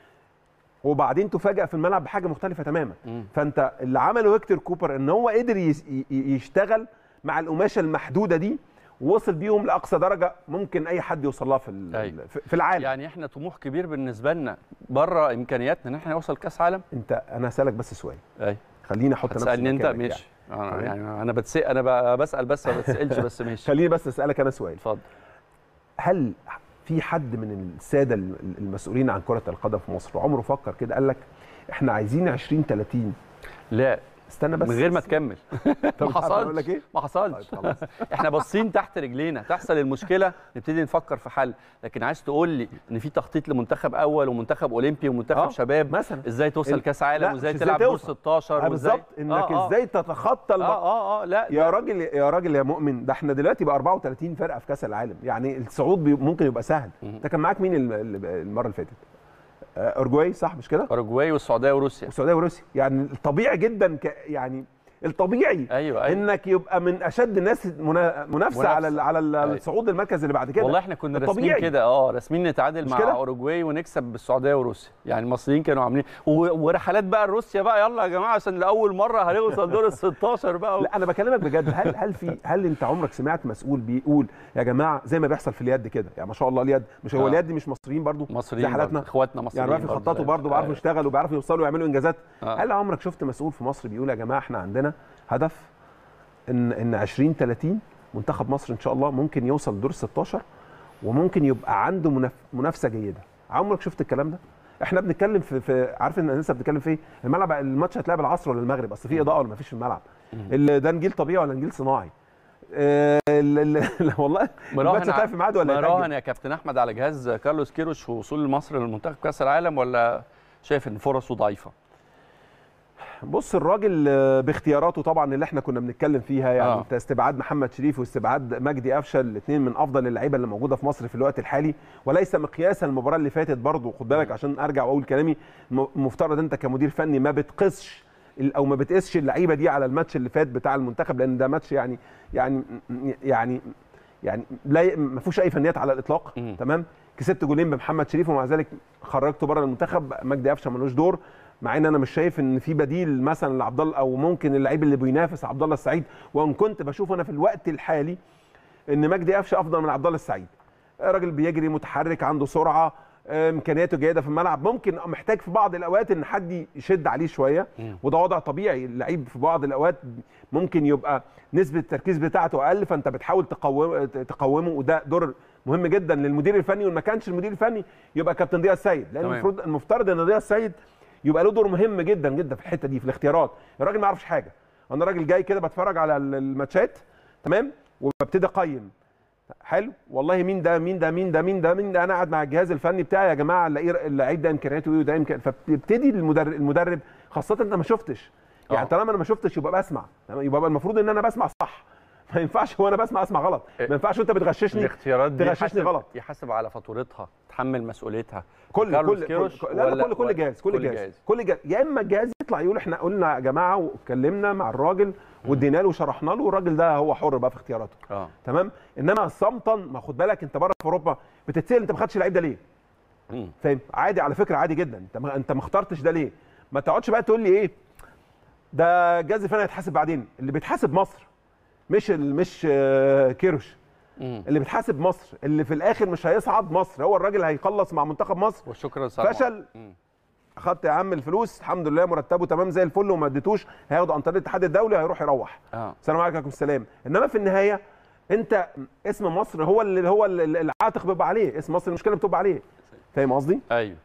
وبعدين تفاجئ في الملعب بحاجه مختلفه تماما مم. فانت اللي عمله هيكتور كوبر ان هو قدر يس- ي- ي- يشتغل مع القماشه المحدوده دي ووصل بيهم لاقصى درجه ممكن اي حد يوصل لها في ال- أيوة. في- في العالم يعني احنا طموح كبير بالنسبه لنا بره امكانياتنا ان احنا نوصل كاس عالم انت انا هسالك بس سؤال اي خليني احط نفسي هتسالني انت مكانك ماشي يعني. أنا تمام. يعني انا بتسال انا ب- بسال بس ما بتسالش بس ماشي خليني بس اسالك انا سؤال اتفضل هل في حد من الساده المسؤولين عن كره القدم في مصر عمره فكر كده قال لك احنا عايزين 20 30 لا استنى بس من غير ما تكمل طب ما عارف أقول لك حصلش إيه؟ ما حصلش طيب خلاص. احنا باصين تحت رجلينا تحصل المشكله نبتدي نفكر في حل لكن عايز تقول لي ان في تخطيط لمنتخب اول ومنتخب اولمبي ومنتخب آه، شباب مثلا ازاي توصل ال- كاس لا، عالم مش وازاي إزاي تلعب دور توصل. 16 آه وازاي بالظبط انك آه، آه. ازاي تتخطى الم... اه اه اه لا يا راجل يا راجل يا مؤمن ده احنا دلوقتي بقى 34 فرقه في كاس العالم يعني الصعود بي ممكن يبقى سهل مم. انت كان معاك مين الم- الم- المره اللي فاتت آه، اورجواي صح مش كده اوروجواي والسعوديه وروسيا والسعوديه وروسيا يعني الطبيعي جدا ك... يعني الطبيعي ايوه ايوه انك يبقى من اشد الناس منا... منافسه منافسة. على ال... على ال- أيوة. الصعود المركز اللي بعد كده والله احنا كنا راسمين الطبيعي. كده اه راسمين نتعادل مش مع كده؟ اوروجواي ونكسب بالسعوديه وروسيا يعني المصريين كانوا عاملين و... ورحلات بقى روسيا بقى يلا يا جماعه عشان لاول مره هنوصل دور ال 16 بقى لا انا بكلمك بجد هل هل في هل انت عمرك سمعت مسؤول بيقول يا جماعه زي ما بيحصل في اليد كده يعني ما شاء الله اليد مش هو آه. اليد مش مصريين برضو مصريين زي حالاتنا برضه، اخواتنا مصريين يعني بيعرفوا يخططوا برضه بيعرفوا يشتغلوا وبيعرفوا يوصلوا ويعملوا انجازات آه. هل عمرك شفت مسؤول في مصر بيقول يا جماعه احنا عندنا هدف ان ان 20 30 منتخب مصر ان شاء الله ممكن يوصل دور 16 وممكن يبقى عنده منف- منافسه جيده عمرك شفت الكلام ده احنا بنتكلم في, في عارف ان لسه بنتكلم في ايه الملعب الماتش هتلعب العصر ولا المغرب اصل في اضاءه ولا مفيش في الملعب ال- ده نجيل طبيعي ولا نجيل صناعي آه، ال- ال- لا والله الماتش هتلعب في ميعاد ولا مراهن يتأجل؟ يا كابتن احمد على جهاز كارلوس كيروش وصول مصر للمنتخب كاس العالم ولا شايف ان فرصه ضعيفه بص الراجل آه، باختياراته طبعا اللي احنا كنا بنتكلم فيها يعني آه. انت استبعاد محمد شريف واستبعاد مجدي قفشه الاثنين من افضل اللعيبه اللي موجوده في مصر في الوقت الحالي وليس مقياسا المباراه اللي فاتت برضه خد بالك عشان ارجع واقول كلامي م- مفترض انت كمدير فني ما بتقيسش ال- او ما بتقيسش اللعيبه دي على الماتش اللي فات بتاع المنتخب لان ده ماتش يعني يعني يعني يعني لا ي- ما فيهوش اي فنيات على الاطلاق مم. تمام كسبت جولين بمحمد شريف ومع ذلك خرجته بره المنتخب مجدي قفشه ملوش دور مع ان انا مش شايف ان في بديل مثلا لعبد الله او ممكن اللعيب اللي بينافس عبد الله السعيد وان كنت بشوف انا في الوقت الحالي ان مجدي قفشه افضل من عبد الله السعيد راجل بيجري متحرك عنده سرعه آه، امكانياته جيده في الملعب ممكن محتاج في بعض الاوقات ان حد يشد عليه شويه وده وضع طبيعي اللعيب في بعض الاوقات ممكن يبقى نسبه التركيز بتاعته اقل فانت بتحاول تقوم تقومه وده دور مهم جدا للمدير الفني وما كانش المدير الفني يبقى كابتن ضياء السيد لان تمام. المفروض المفترض ان ضياء السيد يبقى له دور مهم جدا جدا في الحته دي في الاختيارات الراجل ما يعرفش حاجه انا راجل جاي كده بتفرج على الماتشات تمام وببتدي اقيم حلو والله مين ده مين ده مين ده مين ده مين ده انا قاعد مع الجهاز الفني بتاعي يا جماعه الاقي اللعيب ده امكانياته ايه وده امكانياته فبتبتدي المدرب المدرب خاصه انت ما شفتش يعني آه. طالما انا ما شفتش يبقى بسمع تمام؟ يبقى المفروض ان انا بسمع صح ما ينفعش وانا بسمع اسمع غلط ما ينفعش وانت بتغششني الاختيارات دي تغششني يحاسب- غلط. يحاسب على فاتورتها تحمل مسؤوليتها كل كارلوس كل, كيروش كل لا لا ولا- كل كل جهاز كل, كل جهاز, جهاز. كل جهاز يا اما الجهاز يطلع يقول احنا قلنا يا جماعه واتكلمنا مع الراجل وادينا له وشرحنا له والراجل ده هو حر بقى في اختياراته اه تمام انما صمتا ما خد بالك انت بره في اوروبا بتتسال انت ما خدتش اللعيب ده ليه مم. فاهم عادي على فكره عادي جدا انت ما انت ما اخترتش ده ليه ما تقعدش بقى تقول لي ايه ده الجهاز الفني هيتحاسب بعدين اللي بيتحاسب مصر مش ال- مش آه، كيروش مم. اللي بتحاسب مصر اللي في الاخر مش هيصعد مصر هو الراجل هيخلص مع منتخب مصر وشكرا سلام فشل مم. اخدت يا عم الفلوس الحمد لله مرتبه تمام زي الفل وما اديتوش هياخده عن طريق الاتحاد الدولي هيروح يروح اه السلام عليكم السلام انما في النهايه انت اسم مصر هو اللي هو اللي العاتق بيبقى عليه اسم مصر المشكله بتبقى عليه فاهم قصدي ايوه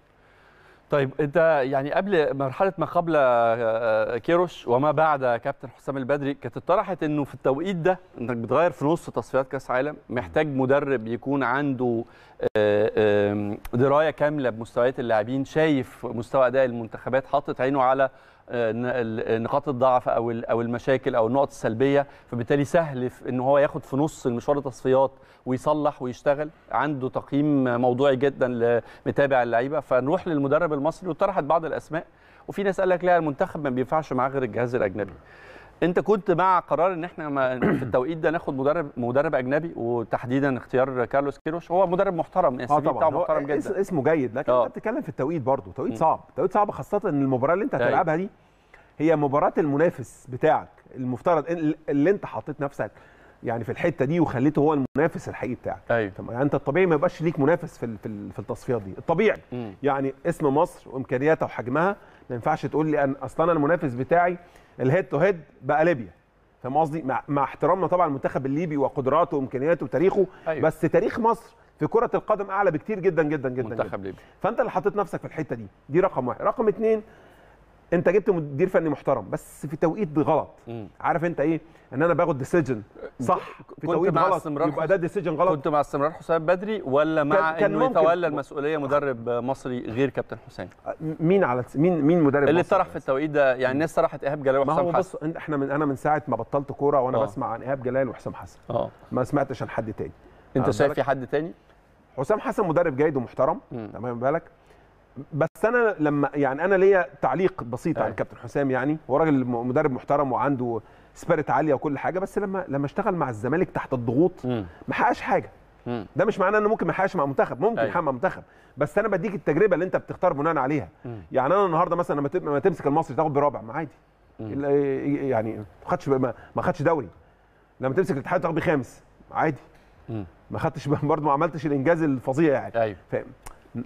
طيب انت يعني قبل مرحله ما قبل آه، كيروش وما بعد كابتن حسام البدري كانت اتطرحت انه في التوقيت ده انك بتغير في نص تصفيات كاس عالم محتاج مدرب يكون عنده آه، آم، درايه كامله بمستويات اللاعبين شايف مستوى اداء المنتخبات حاطط عينه على آه، ن- ال- نقاط الضعف او ال- او المشاكل او النقط السلبيه فبالتالي سهل في ان هو ياخد في نص المشوار التصفيات ويصلح ويشتغل عنده تقييم موضوعي جدا لمتابع اللعيبه فنروح للمدرب المصري وطرحت بعض الاسماء وفي ناس قال لك لا المنتخب ما بينفعش معاه غير الجهاز الاجنبي انت كنت مع قرار ان احنا ما في التوقيت ده ناخد مدرب مدرب اجنبي وتحديدا اختيار كارلوس كيروش هو مدرب محترم السي في بتاعه هو محترم اس- جدا اسمه جيد لكن آه. انت بتتكلم في التوقيت برضه توقيت م. صعب توقيت صعب خاصه ان المباراه اللي انت أيوة. هتلعبها دي هي مباراه المنافس بتاعك المفترض إن- اللي انت حطيت نفسك يعني في الحته دي وخليته هو المنافس الحقيقي بتاعك ايوه طب يعني انت الطبيعي ما يبقاش ليك منافس في ال- في ال- في التصفيات دي الطبيعي مم. يعني اسم مصر وامكانياتها وحجمها ما ينفعش تقول لي أن اصلا انا المنافس بتاعي الهيد تو هيد بقى ليبيا فاهم قصدي مع, مع احترامنا طبعا المنتخب الليبي وقدراته وامكانياته وتاريخه أيوة. بس تاريخ مصر في كره القدم اعلى بكتير جدا جدا جدا, جدا. منتخب ليبيا فانت اللي حطيت نفسك في الحته دي دي رقم واحد رقم اتنين انت جبت مدير فني محترم بس في توقيت غلط مم. عارف انت ايه ان انا باخد ديسيجن صح في كنت توقيت مع غلط استمرار يبقى حس- ده ديسيجن غلط كنت مع استمرار حسام بدري ولا مع كان- كان انه ممكن. يتولى المسؤوليه مدرب مصري غير كابتن حسام مين على مين مين مدرب اللي مصر؟ طرح في التوقيت ده يعني الناس طرحت ايهاب جلال ما وحسام هو حسن بص انت- احنا من انا من ساعه ما بطلت كوره وانا آه. بسمع عن ايهاب جلال وحسام حسن اه ما سمعتش عن حد تاني انت واخد شايف بالك؟ في حد تاني حسام حسن مدرب جيد ومحترم مم. تمام بالك بس انا لما يعني انا ليا تعليق بسيط أيوة. عن كابتن حسام يعني هو راجل م- مدرب محترم وعنده سبيريت عاليه وكل حاجه بس لما لما اشتغل مع الزمالك تحت الضغوط مم. ما حققش حاجه مم. ده مش معناه انه ممكن ما يحققش مع منتخب ممكن أيوة. يحقق مع منتخب بس انا بديك التجربه اللي انت بتختار بناء عليها مم. يعني انا النهارده مثلا لما تب- لما تمسك المصري تاخد برابع ما عادي مم. ال- يعني ما خدش ما ما خدش دوري لما تمسك الاتحاد تاخد بخامس عادي مم. ما خدتش برضه ما عملتش الانجاز الفظيع يعني ايوه فاهم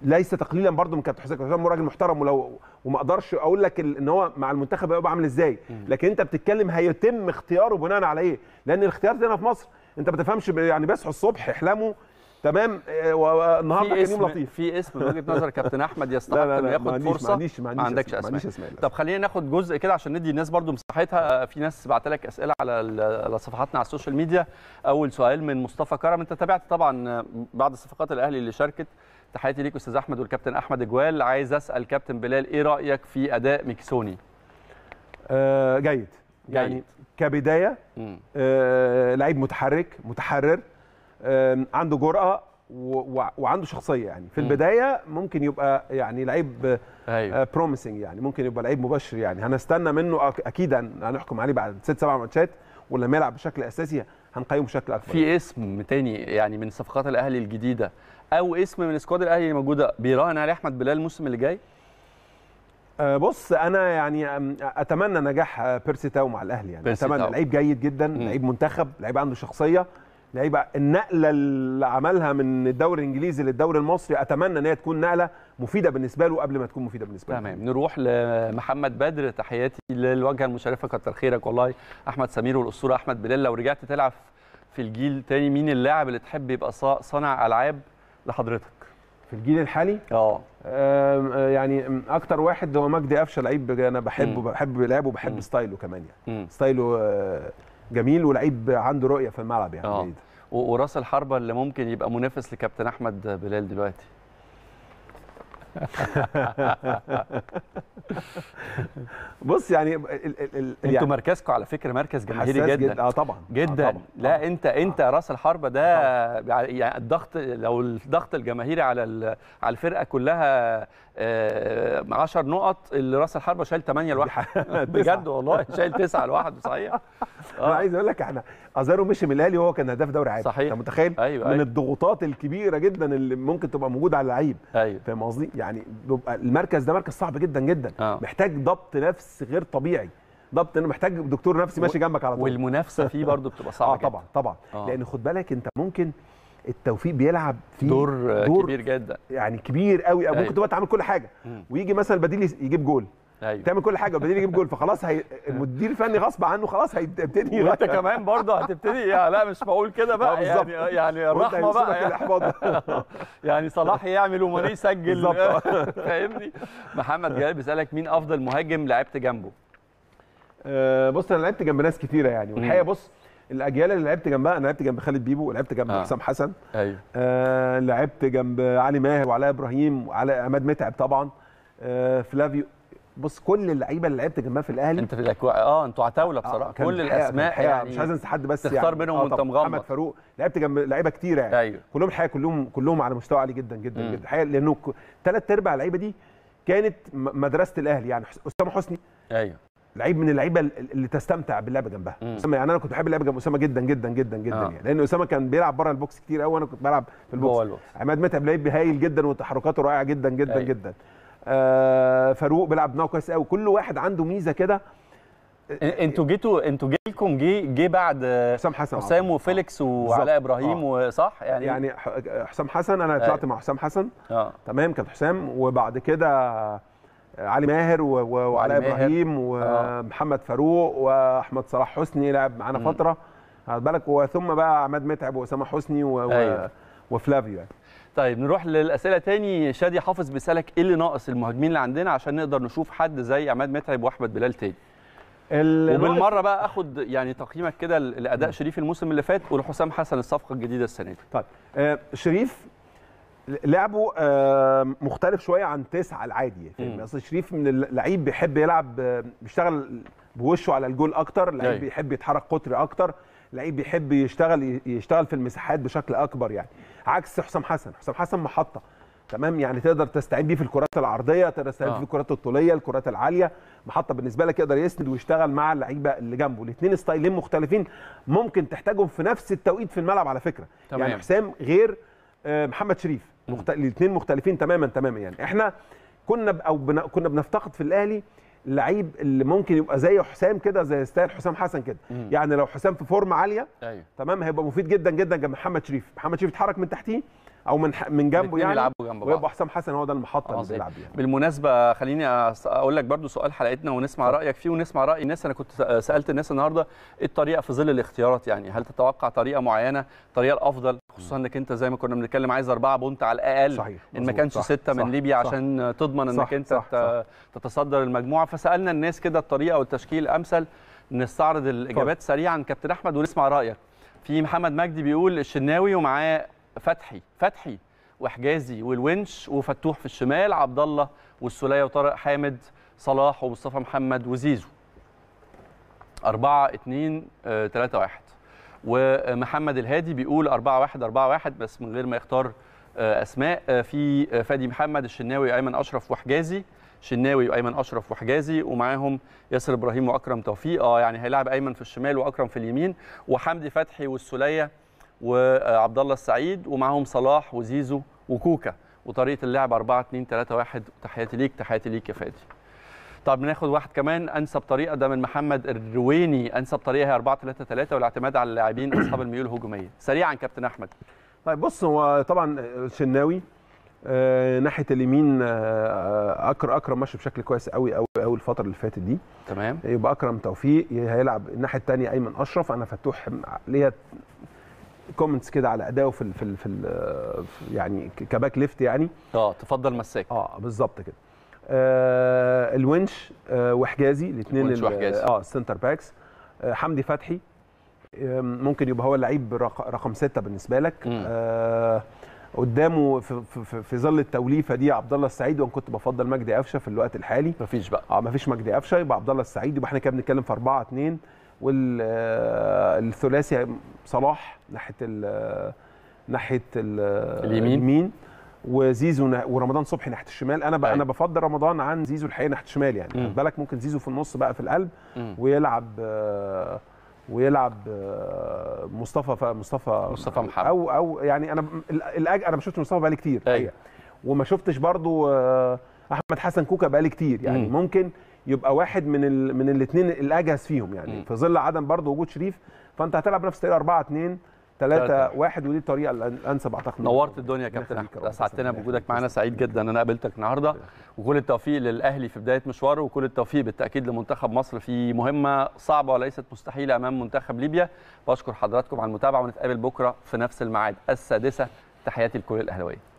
ليس تقليلا برضه من كابتن حسام كابتن حسام راجل محترم ولو وما اقدرش اقول لك ال- ان هو مع المنتخب هيبقى عامل ازاي لكن انت بتتكلم هيتم اختياره بناء على ايه لان الاختيار هنا في مصر انت ما تفهمش ب- يعني بيصحوا الصبح يحلموا تمام آه، والنهارده في كان يوم اسم لطيف في اسم من وجهه نظر كابتن احمد يستحق لا لا انه لا ياخد ما عنديش- فرصه ما عنديش ما عنديش عندكش اسماء- ما عنديش اسماء اسماء طب خلينا ناخد جزء كده عشان ندي الناس برضو مساحتها في ناس بعت لك اسئله على ال- على صفحاتنا على السوشيال ميديا اول سؤال من مصطفى كرم انت تابعت طبعا بعض صفقات الاهلي اللي شاركت تحياتي ليك استاذ احمد والكابتن احمد اجوال عايز اسال كابتن بلال ايه رايك في اداء ميكسوني آه جيد يعني جيد. كبدايه مم. آه لعيب متحرك متحرر آه عنده جرأه و- و- وعنده شخصيه يعني في مم. البدايه ممكن يبقى يعني لعيب ايوه بروميسنج يعني ممكن يبقى لعيب مبشر يعني هنستنى منه أك- اكيد هن- هنحكم عليه بعد ست سبع ماتشات ولما يلعب بشكل اساسي هنقيمه بشكل اكبر في اسم تاني يعني من صفقات الاهلي الجديده او اسم من سكواد الاهلي اللي موجوده بيراهن عليه احمد بلال الموسم اللي جاي آه، بص انا يعني أم، اتمنى نجاح آه، بيرسي تاو مع الاهلي يعني بيرسي اتمنى تاو. لعيب جيد جدا لعيب منتخب لعيب عنده شخصيه لعيب النقله اللي عملها من الدوري الانجليزي للدوري المصري اتمنى ان هي تكون نقله مفيده بالنسبه له قبل ما تكون مفيده بالنسبه له تمام نروح لمحمد بدر تحياتي للواجهه المشرفه كتر خيرك والله احمد سمير والاسطوره احمد بلال لو رجعت تلعب في الجيل تاني مين اللاعب اللي تحب يبقى صا- صانع العاب لحضرتك في الجيل الحالي اه آم، آه، يعني آم، اكتر واحد هو مجدي قفشه لعيب انا بحبه مم. بحب لعبه وبحب مم. ستايله كمان يعني مم. ستايله آه، جميل ولعيب عنده رؤيه في الملعب يعني اه جيد. و- وراس الحربه اللي ممكن يبقى منافس لكابتن احمد بلال دلوقتي بص يعني ال- ال- ال- انتوا يعني مركزكم على فكره مركز جماهيري حساس جدا اه طبعا جدا آه طبعا. لا انت انت راس الحربه ده يعني الضغط لو الضغط الجماهيري على ال- على الفرقه كلها 10 نقط اللي راس الحربه شايل 8 لوحده بجد والله شايل 9 لوحده صحيح انا عايز اقول لك احنا ازارو مشي من الاهلي وهو كان هداف دوري عام صحيح. انت متخيل أيوة، من أيوة. الضغوطات الكبيره جدا اللي ممكن تبقى موجوده على اللعيب ايوه فاهم قصدي يعني بيبقى المركز ده مركز صعب جدا جدا آه. محتاج ضبط نفس غير طبيعي ضبط انه محتاج دكتور نفسي ماشي جنبك على طول والمنافسه فيه برضو بتبقى صعبه اه طبعا طبعا آه. لان خد بالك انت ممكن التوفيق بيلعب فيه دور, آه، دور كبير جدا يعني كبير قوي أيوة. ممكن تبقى تعمل كل حاجه مم. ويجي مثلا البديل يس- يجيب جول ايوه تعمل كل حاجه والبديل يجيب جول فخلاص هي... المدير الفني غصب عنه خلاص هيبتدي وانت يغير. كمان برضه هتبتدي يا لا مش بقول كده آه، بقى بالظبط. يعني يعني وانت الرحمه هيوصلك بقى يعني. الاحباط ده. يعني صلاح يعمل وماني يسجل بالظبط. فاهمني محمد جلال بيسالك مين افضل مهاجم لعبت جنبه آه، بص انا لعبت جنب ناس كتيره يعني والحقيقه بص الاجيال اللي لعبت جنبها انا لعبت جنب خالد بيبو ولعبت جنب آه. حسام حسن ايوه آه لعبت جنب علي ماهر وعلاء ابراهيم وعلى عماد متعب طبعا آه فلافيو بص كل اللعيبه اللي لعبت جنبها في الاهلي انت في الاكوا اه انتوا عتاوله آه، بصراحه كان كل الحقيقة- الاسماء الحقيقة يعني مش عايز انسى حد بس تختار يعني بينهم آه وانت طبعاً. مغمض. محمد فاروق لعبت جنب لعيبه كتيره يعني ايوه كلهم الحقيقه كلهم كلهم على مستوى عالي جدا جدا مم. جدا الحقيقه لانه ثلاث ارباع اللعيبه دي كانت م- مدرسه الاهلي يعني حس- اسامه حسني ايوه لعيب من اللعيبه ال- اللي تستمتع باللعب جنبها مم. اسامه يعني انا كنت بحب اللعب جنب اسامه جدا جدا جدا جدا آه. يعني لان اسامه كان بيلعب بره البوكس كتير قوي وانا كنت بلعب في جوه البوكس البوكس. عماد متعب لعيب هايل جدا وتحركاته رائعه جدا جدا أيوة. جدا آه فاروق بيلعب دماغه كويس قوي كل واحد عنده ميزه كده انتوا جيتوا انتوا جيلكم جه جه بعد حسام حسن حسام وفيليكس وعلاء ابراهيم وصح يعني يعني ح- حسام حسن انا طلعت أيوة. مع حسام حسن اه تمام كان حسام وبعد كده علي ماهر و- و- وعلاء ماهر. ابراهيم آه. ومحمد فاروق واحمد صلاح حسني لعب معانا مم. فتره خد بالك وثم بقى عماد متعب واسامه حسني و... أيوة. و... وفلافيو يعني طيب نروح للاسئله تاني شادي حافظ بيسالك ايه اللي ناقص المهاجمين اللي عندنا عشان نقدر نشوف حد زي عماد متعب واحمد بلال تاني ال- وبالمره بقى اخد يعني تقييمك كده لاداء شريف الموسم اللي فات ولحسام حسن الصفقه الجديده السنه دي طيب آه شريف لعبه آه مختلف شويه عن تسعه العادي مم. فاهم اصل شريف من اللعيب بيحب يلعب آه، بيشتغل بوشه على الجول اكتر لعيب أيوة. بيحب يتحرك قطري اكتر لعيب بيحب يشتغل يشتغل في المساحات بشكل اكبر يعني عكس حسام حسن حسام حسن محطه تمام يعني تقدر تستعين بيه في الكرات العرضيه تقدر تستعين آه. في الكرات الطوليه الكرات العاليه محطه بالنسبه لك يقدر يسند ويشتغل مع اللعيبه اللي جنبه الاثنين ستايلين مختلفين ممكن تحتاجهم في نفس التوقيت في الملعب على فكره تمام. يعني حسام غير آه، محمد شريف مخت... الاثنين مختلفين تماما تماما يعني احنا كنا ب... او بن... كنا بنفتقد في الاهلي اللعيب اللي ممكن يبقى زي حسام كده زي ستايل حسام حسن كده مم. يعني لو حسام في فورمه عاليه ايوه تمام هيبقى مفيد جدا جدا جنب محمد شريف محمد شريف يتحرك من تحتيه او من ح- من جنبه الاتنين يعني يلعبوا جنب بعض. ويبقى حسام حسن هو ده المحطه اللي عظيم. بيلعب بيها بالمناسبه خليني أس- اقول لك برضو سؤال حلقتنا ونسمع رايك فيه ونسمع راي الناس انا كنت س- سالت الناس النهارده ايه الطريقه في ظل الاختيارات يعني هل تتوقع طريقه معينه الطريقه الافضل خصوصا انك انت زي ما كنا بنتكلم عايز اربعه بونت على الاقل صحيح، ان ما مظبوط، كانش صح، سته من صح، ليبيا صح. عشان تضمن انك صح، انت صح، ت- تتصدر المجموعه فسالنا الناس كده الطريقه والتشكيل الامثل نستعرض الاجابات سريعا كابتن احمد ونسمع رايك في محمد مجدي بيقول الشناوي ومعاه فتحي فتحي وحجازي والونش وفتوح في الشمال عبد الله والسوليه وطارق حامد صلاح ومصطفى محمد وزيزو 4 2 3 1 ومحمد الهادي بيقول 4 1 4 1 بس من غير ما يختار آه، اسماء آه، في آه، فادي محمد الشناوي ايمن اشرف وحجازي شناوي وايمن اشرف وحجازي ومعاهم ياسر ابراهيم واكرم توفيق اه يعني هيلعب ايمن في الشمال واكرم في اليمين وحمدي فتحي والسوليه وعبد الله السعيد ومعاهم صلاح وزيزو وكوكا وطريقه اللعب 4 2 3 1 تحياتي ليك تحياتي ليك يا فادي طب ناخد واحد كمان انسب طريقه ده من محمد الرويني انسب طريقه هي 4 3 3 والاعتماد على اللاعبين اصحاب الميول الهجوميه سريعا كابتن احمد طيب بص هو طبعا الشناوي آه ناحيه اليمين آه اكرم اكرم ماشي بشكل كويس قوي قوي قوي الفتره اللي فاتت دي تمام يبقى اكرم توفيق هيلعب الناحيه الثانيه ايمن اشرف انا فتوح ليا كومنتس كده على اداؤه في ال في, ال في ال يعني ك- كباك ليفت يعني اه تفضل مساك اه بالظبط كده آه الونش آه وحجازي الاثنين ونش وحجازي. اه السنتر باكس آه حمدي فتحي آه ممكن يبقى هو اللعيب رق- رقم ستة بالنسبه لك مم. آه قدامه في, في, في, في ظل التوليفه دي عبد الله السعيد وانا كنت بفضل مجدي قفشه في الوقت الحالي مفيش بقى اه مفيش مجدي قفشه يبقى عبد الله السعيد يبقى احنا كده بنتكلم في 4 2 والثلاثي صلاح ناحيه ال ناحيه ال اليمين. اليمين وزيزو نا- ورمضان صبحي ناحيه الشمال انا بقى أيوة. انا بفضل رمضان عن زيزو الحقيقه ناحيه الشمال يعني مم. خد بالك ممكن زيزو في النص بقى في القلب مم. ويلعب آه، ويلعب آه، مصطفى ف- مصطفى مصطفى محمد. او او يعني انا ال- الأج... انا ما شفتش مصطفى بقالي كتير أيوة. الحقيقة. وما شفتش برضو آه، احمد حسن كوكا بقالي كتير يعني مم. ممكن يبقى واحد من ال... من الاثنين الاجهز فيهم يعني مم. في ظل عدم برضو وجود شريف فانت هتلعب بنفس الطريقه 4 2 3 تلاتة. 1 ودي الطريقه الانسب اعتقد نورت الدنيا يا الله كابتن يخليك يا احمد رب. اسعدتنا الله بوجودك يخليك. معانا سعيد جدا ان انا قابلتك النهارده وكل التوفيق للاهلي في بدايه مشواره وكل التوفيق بالتاكيد لمنتخب مصر في مهمه صعبه وليست مستحيله امام منتخب ليبيا بشكر حضراتكم على المتابعه ونتقابل بكره في نفس الميعاد السادسه تحياتي لكل الاهلاويه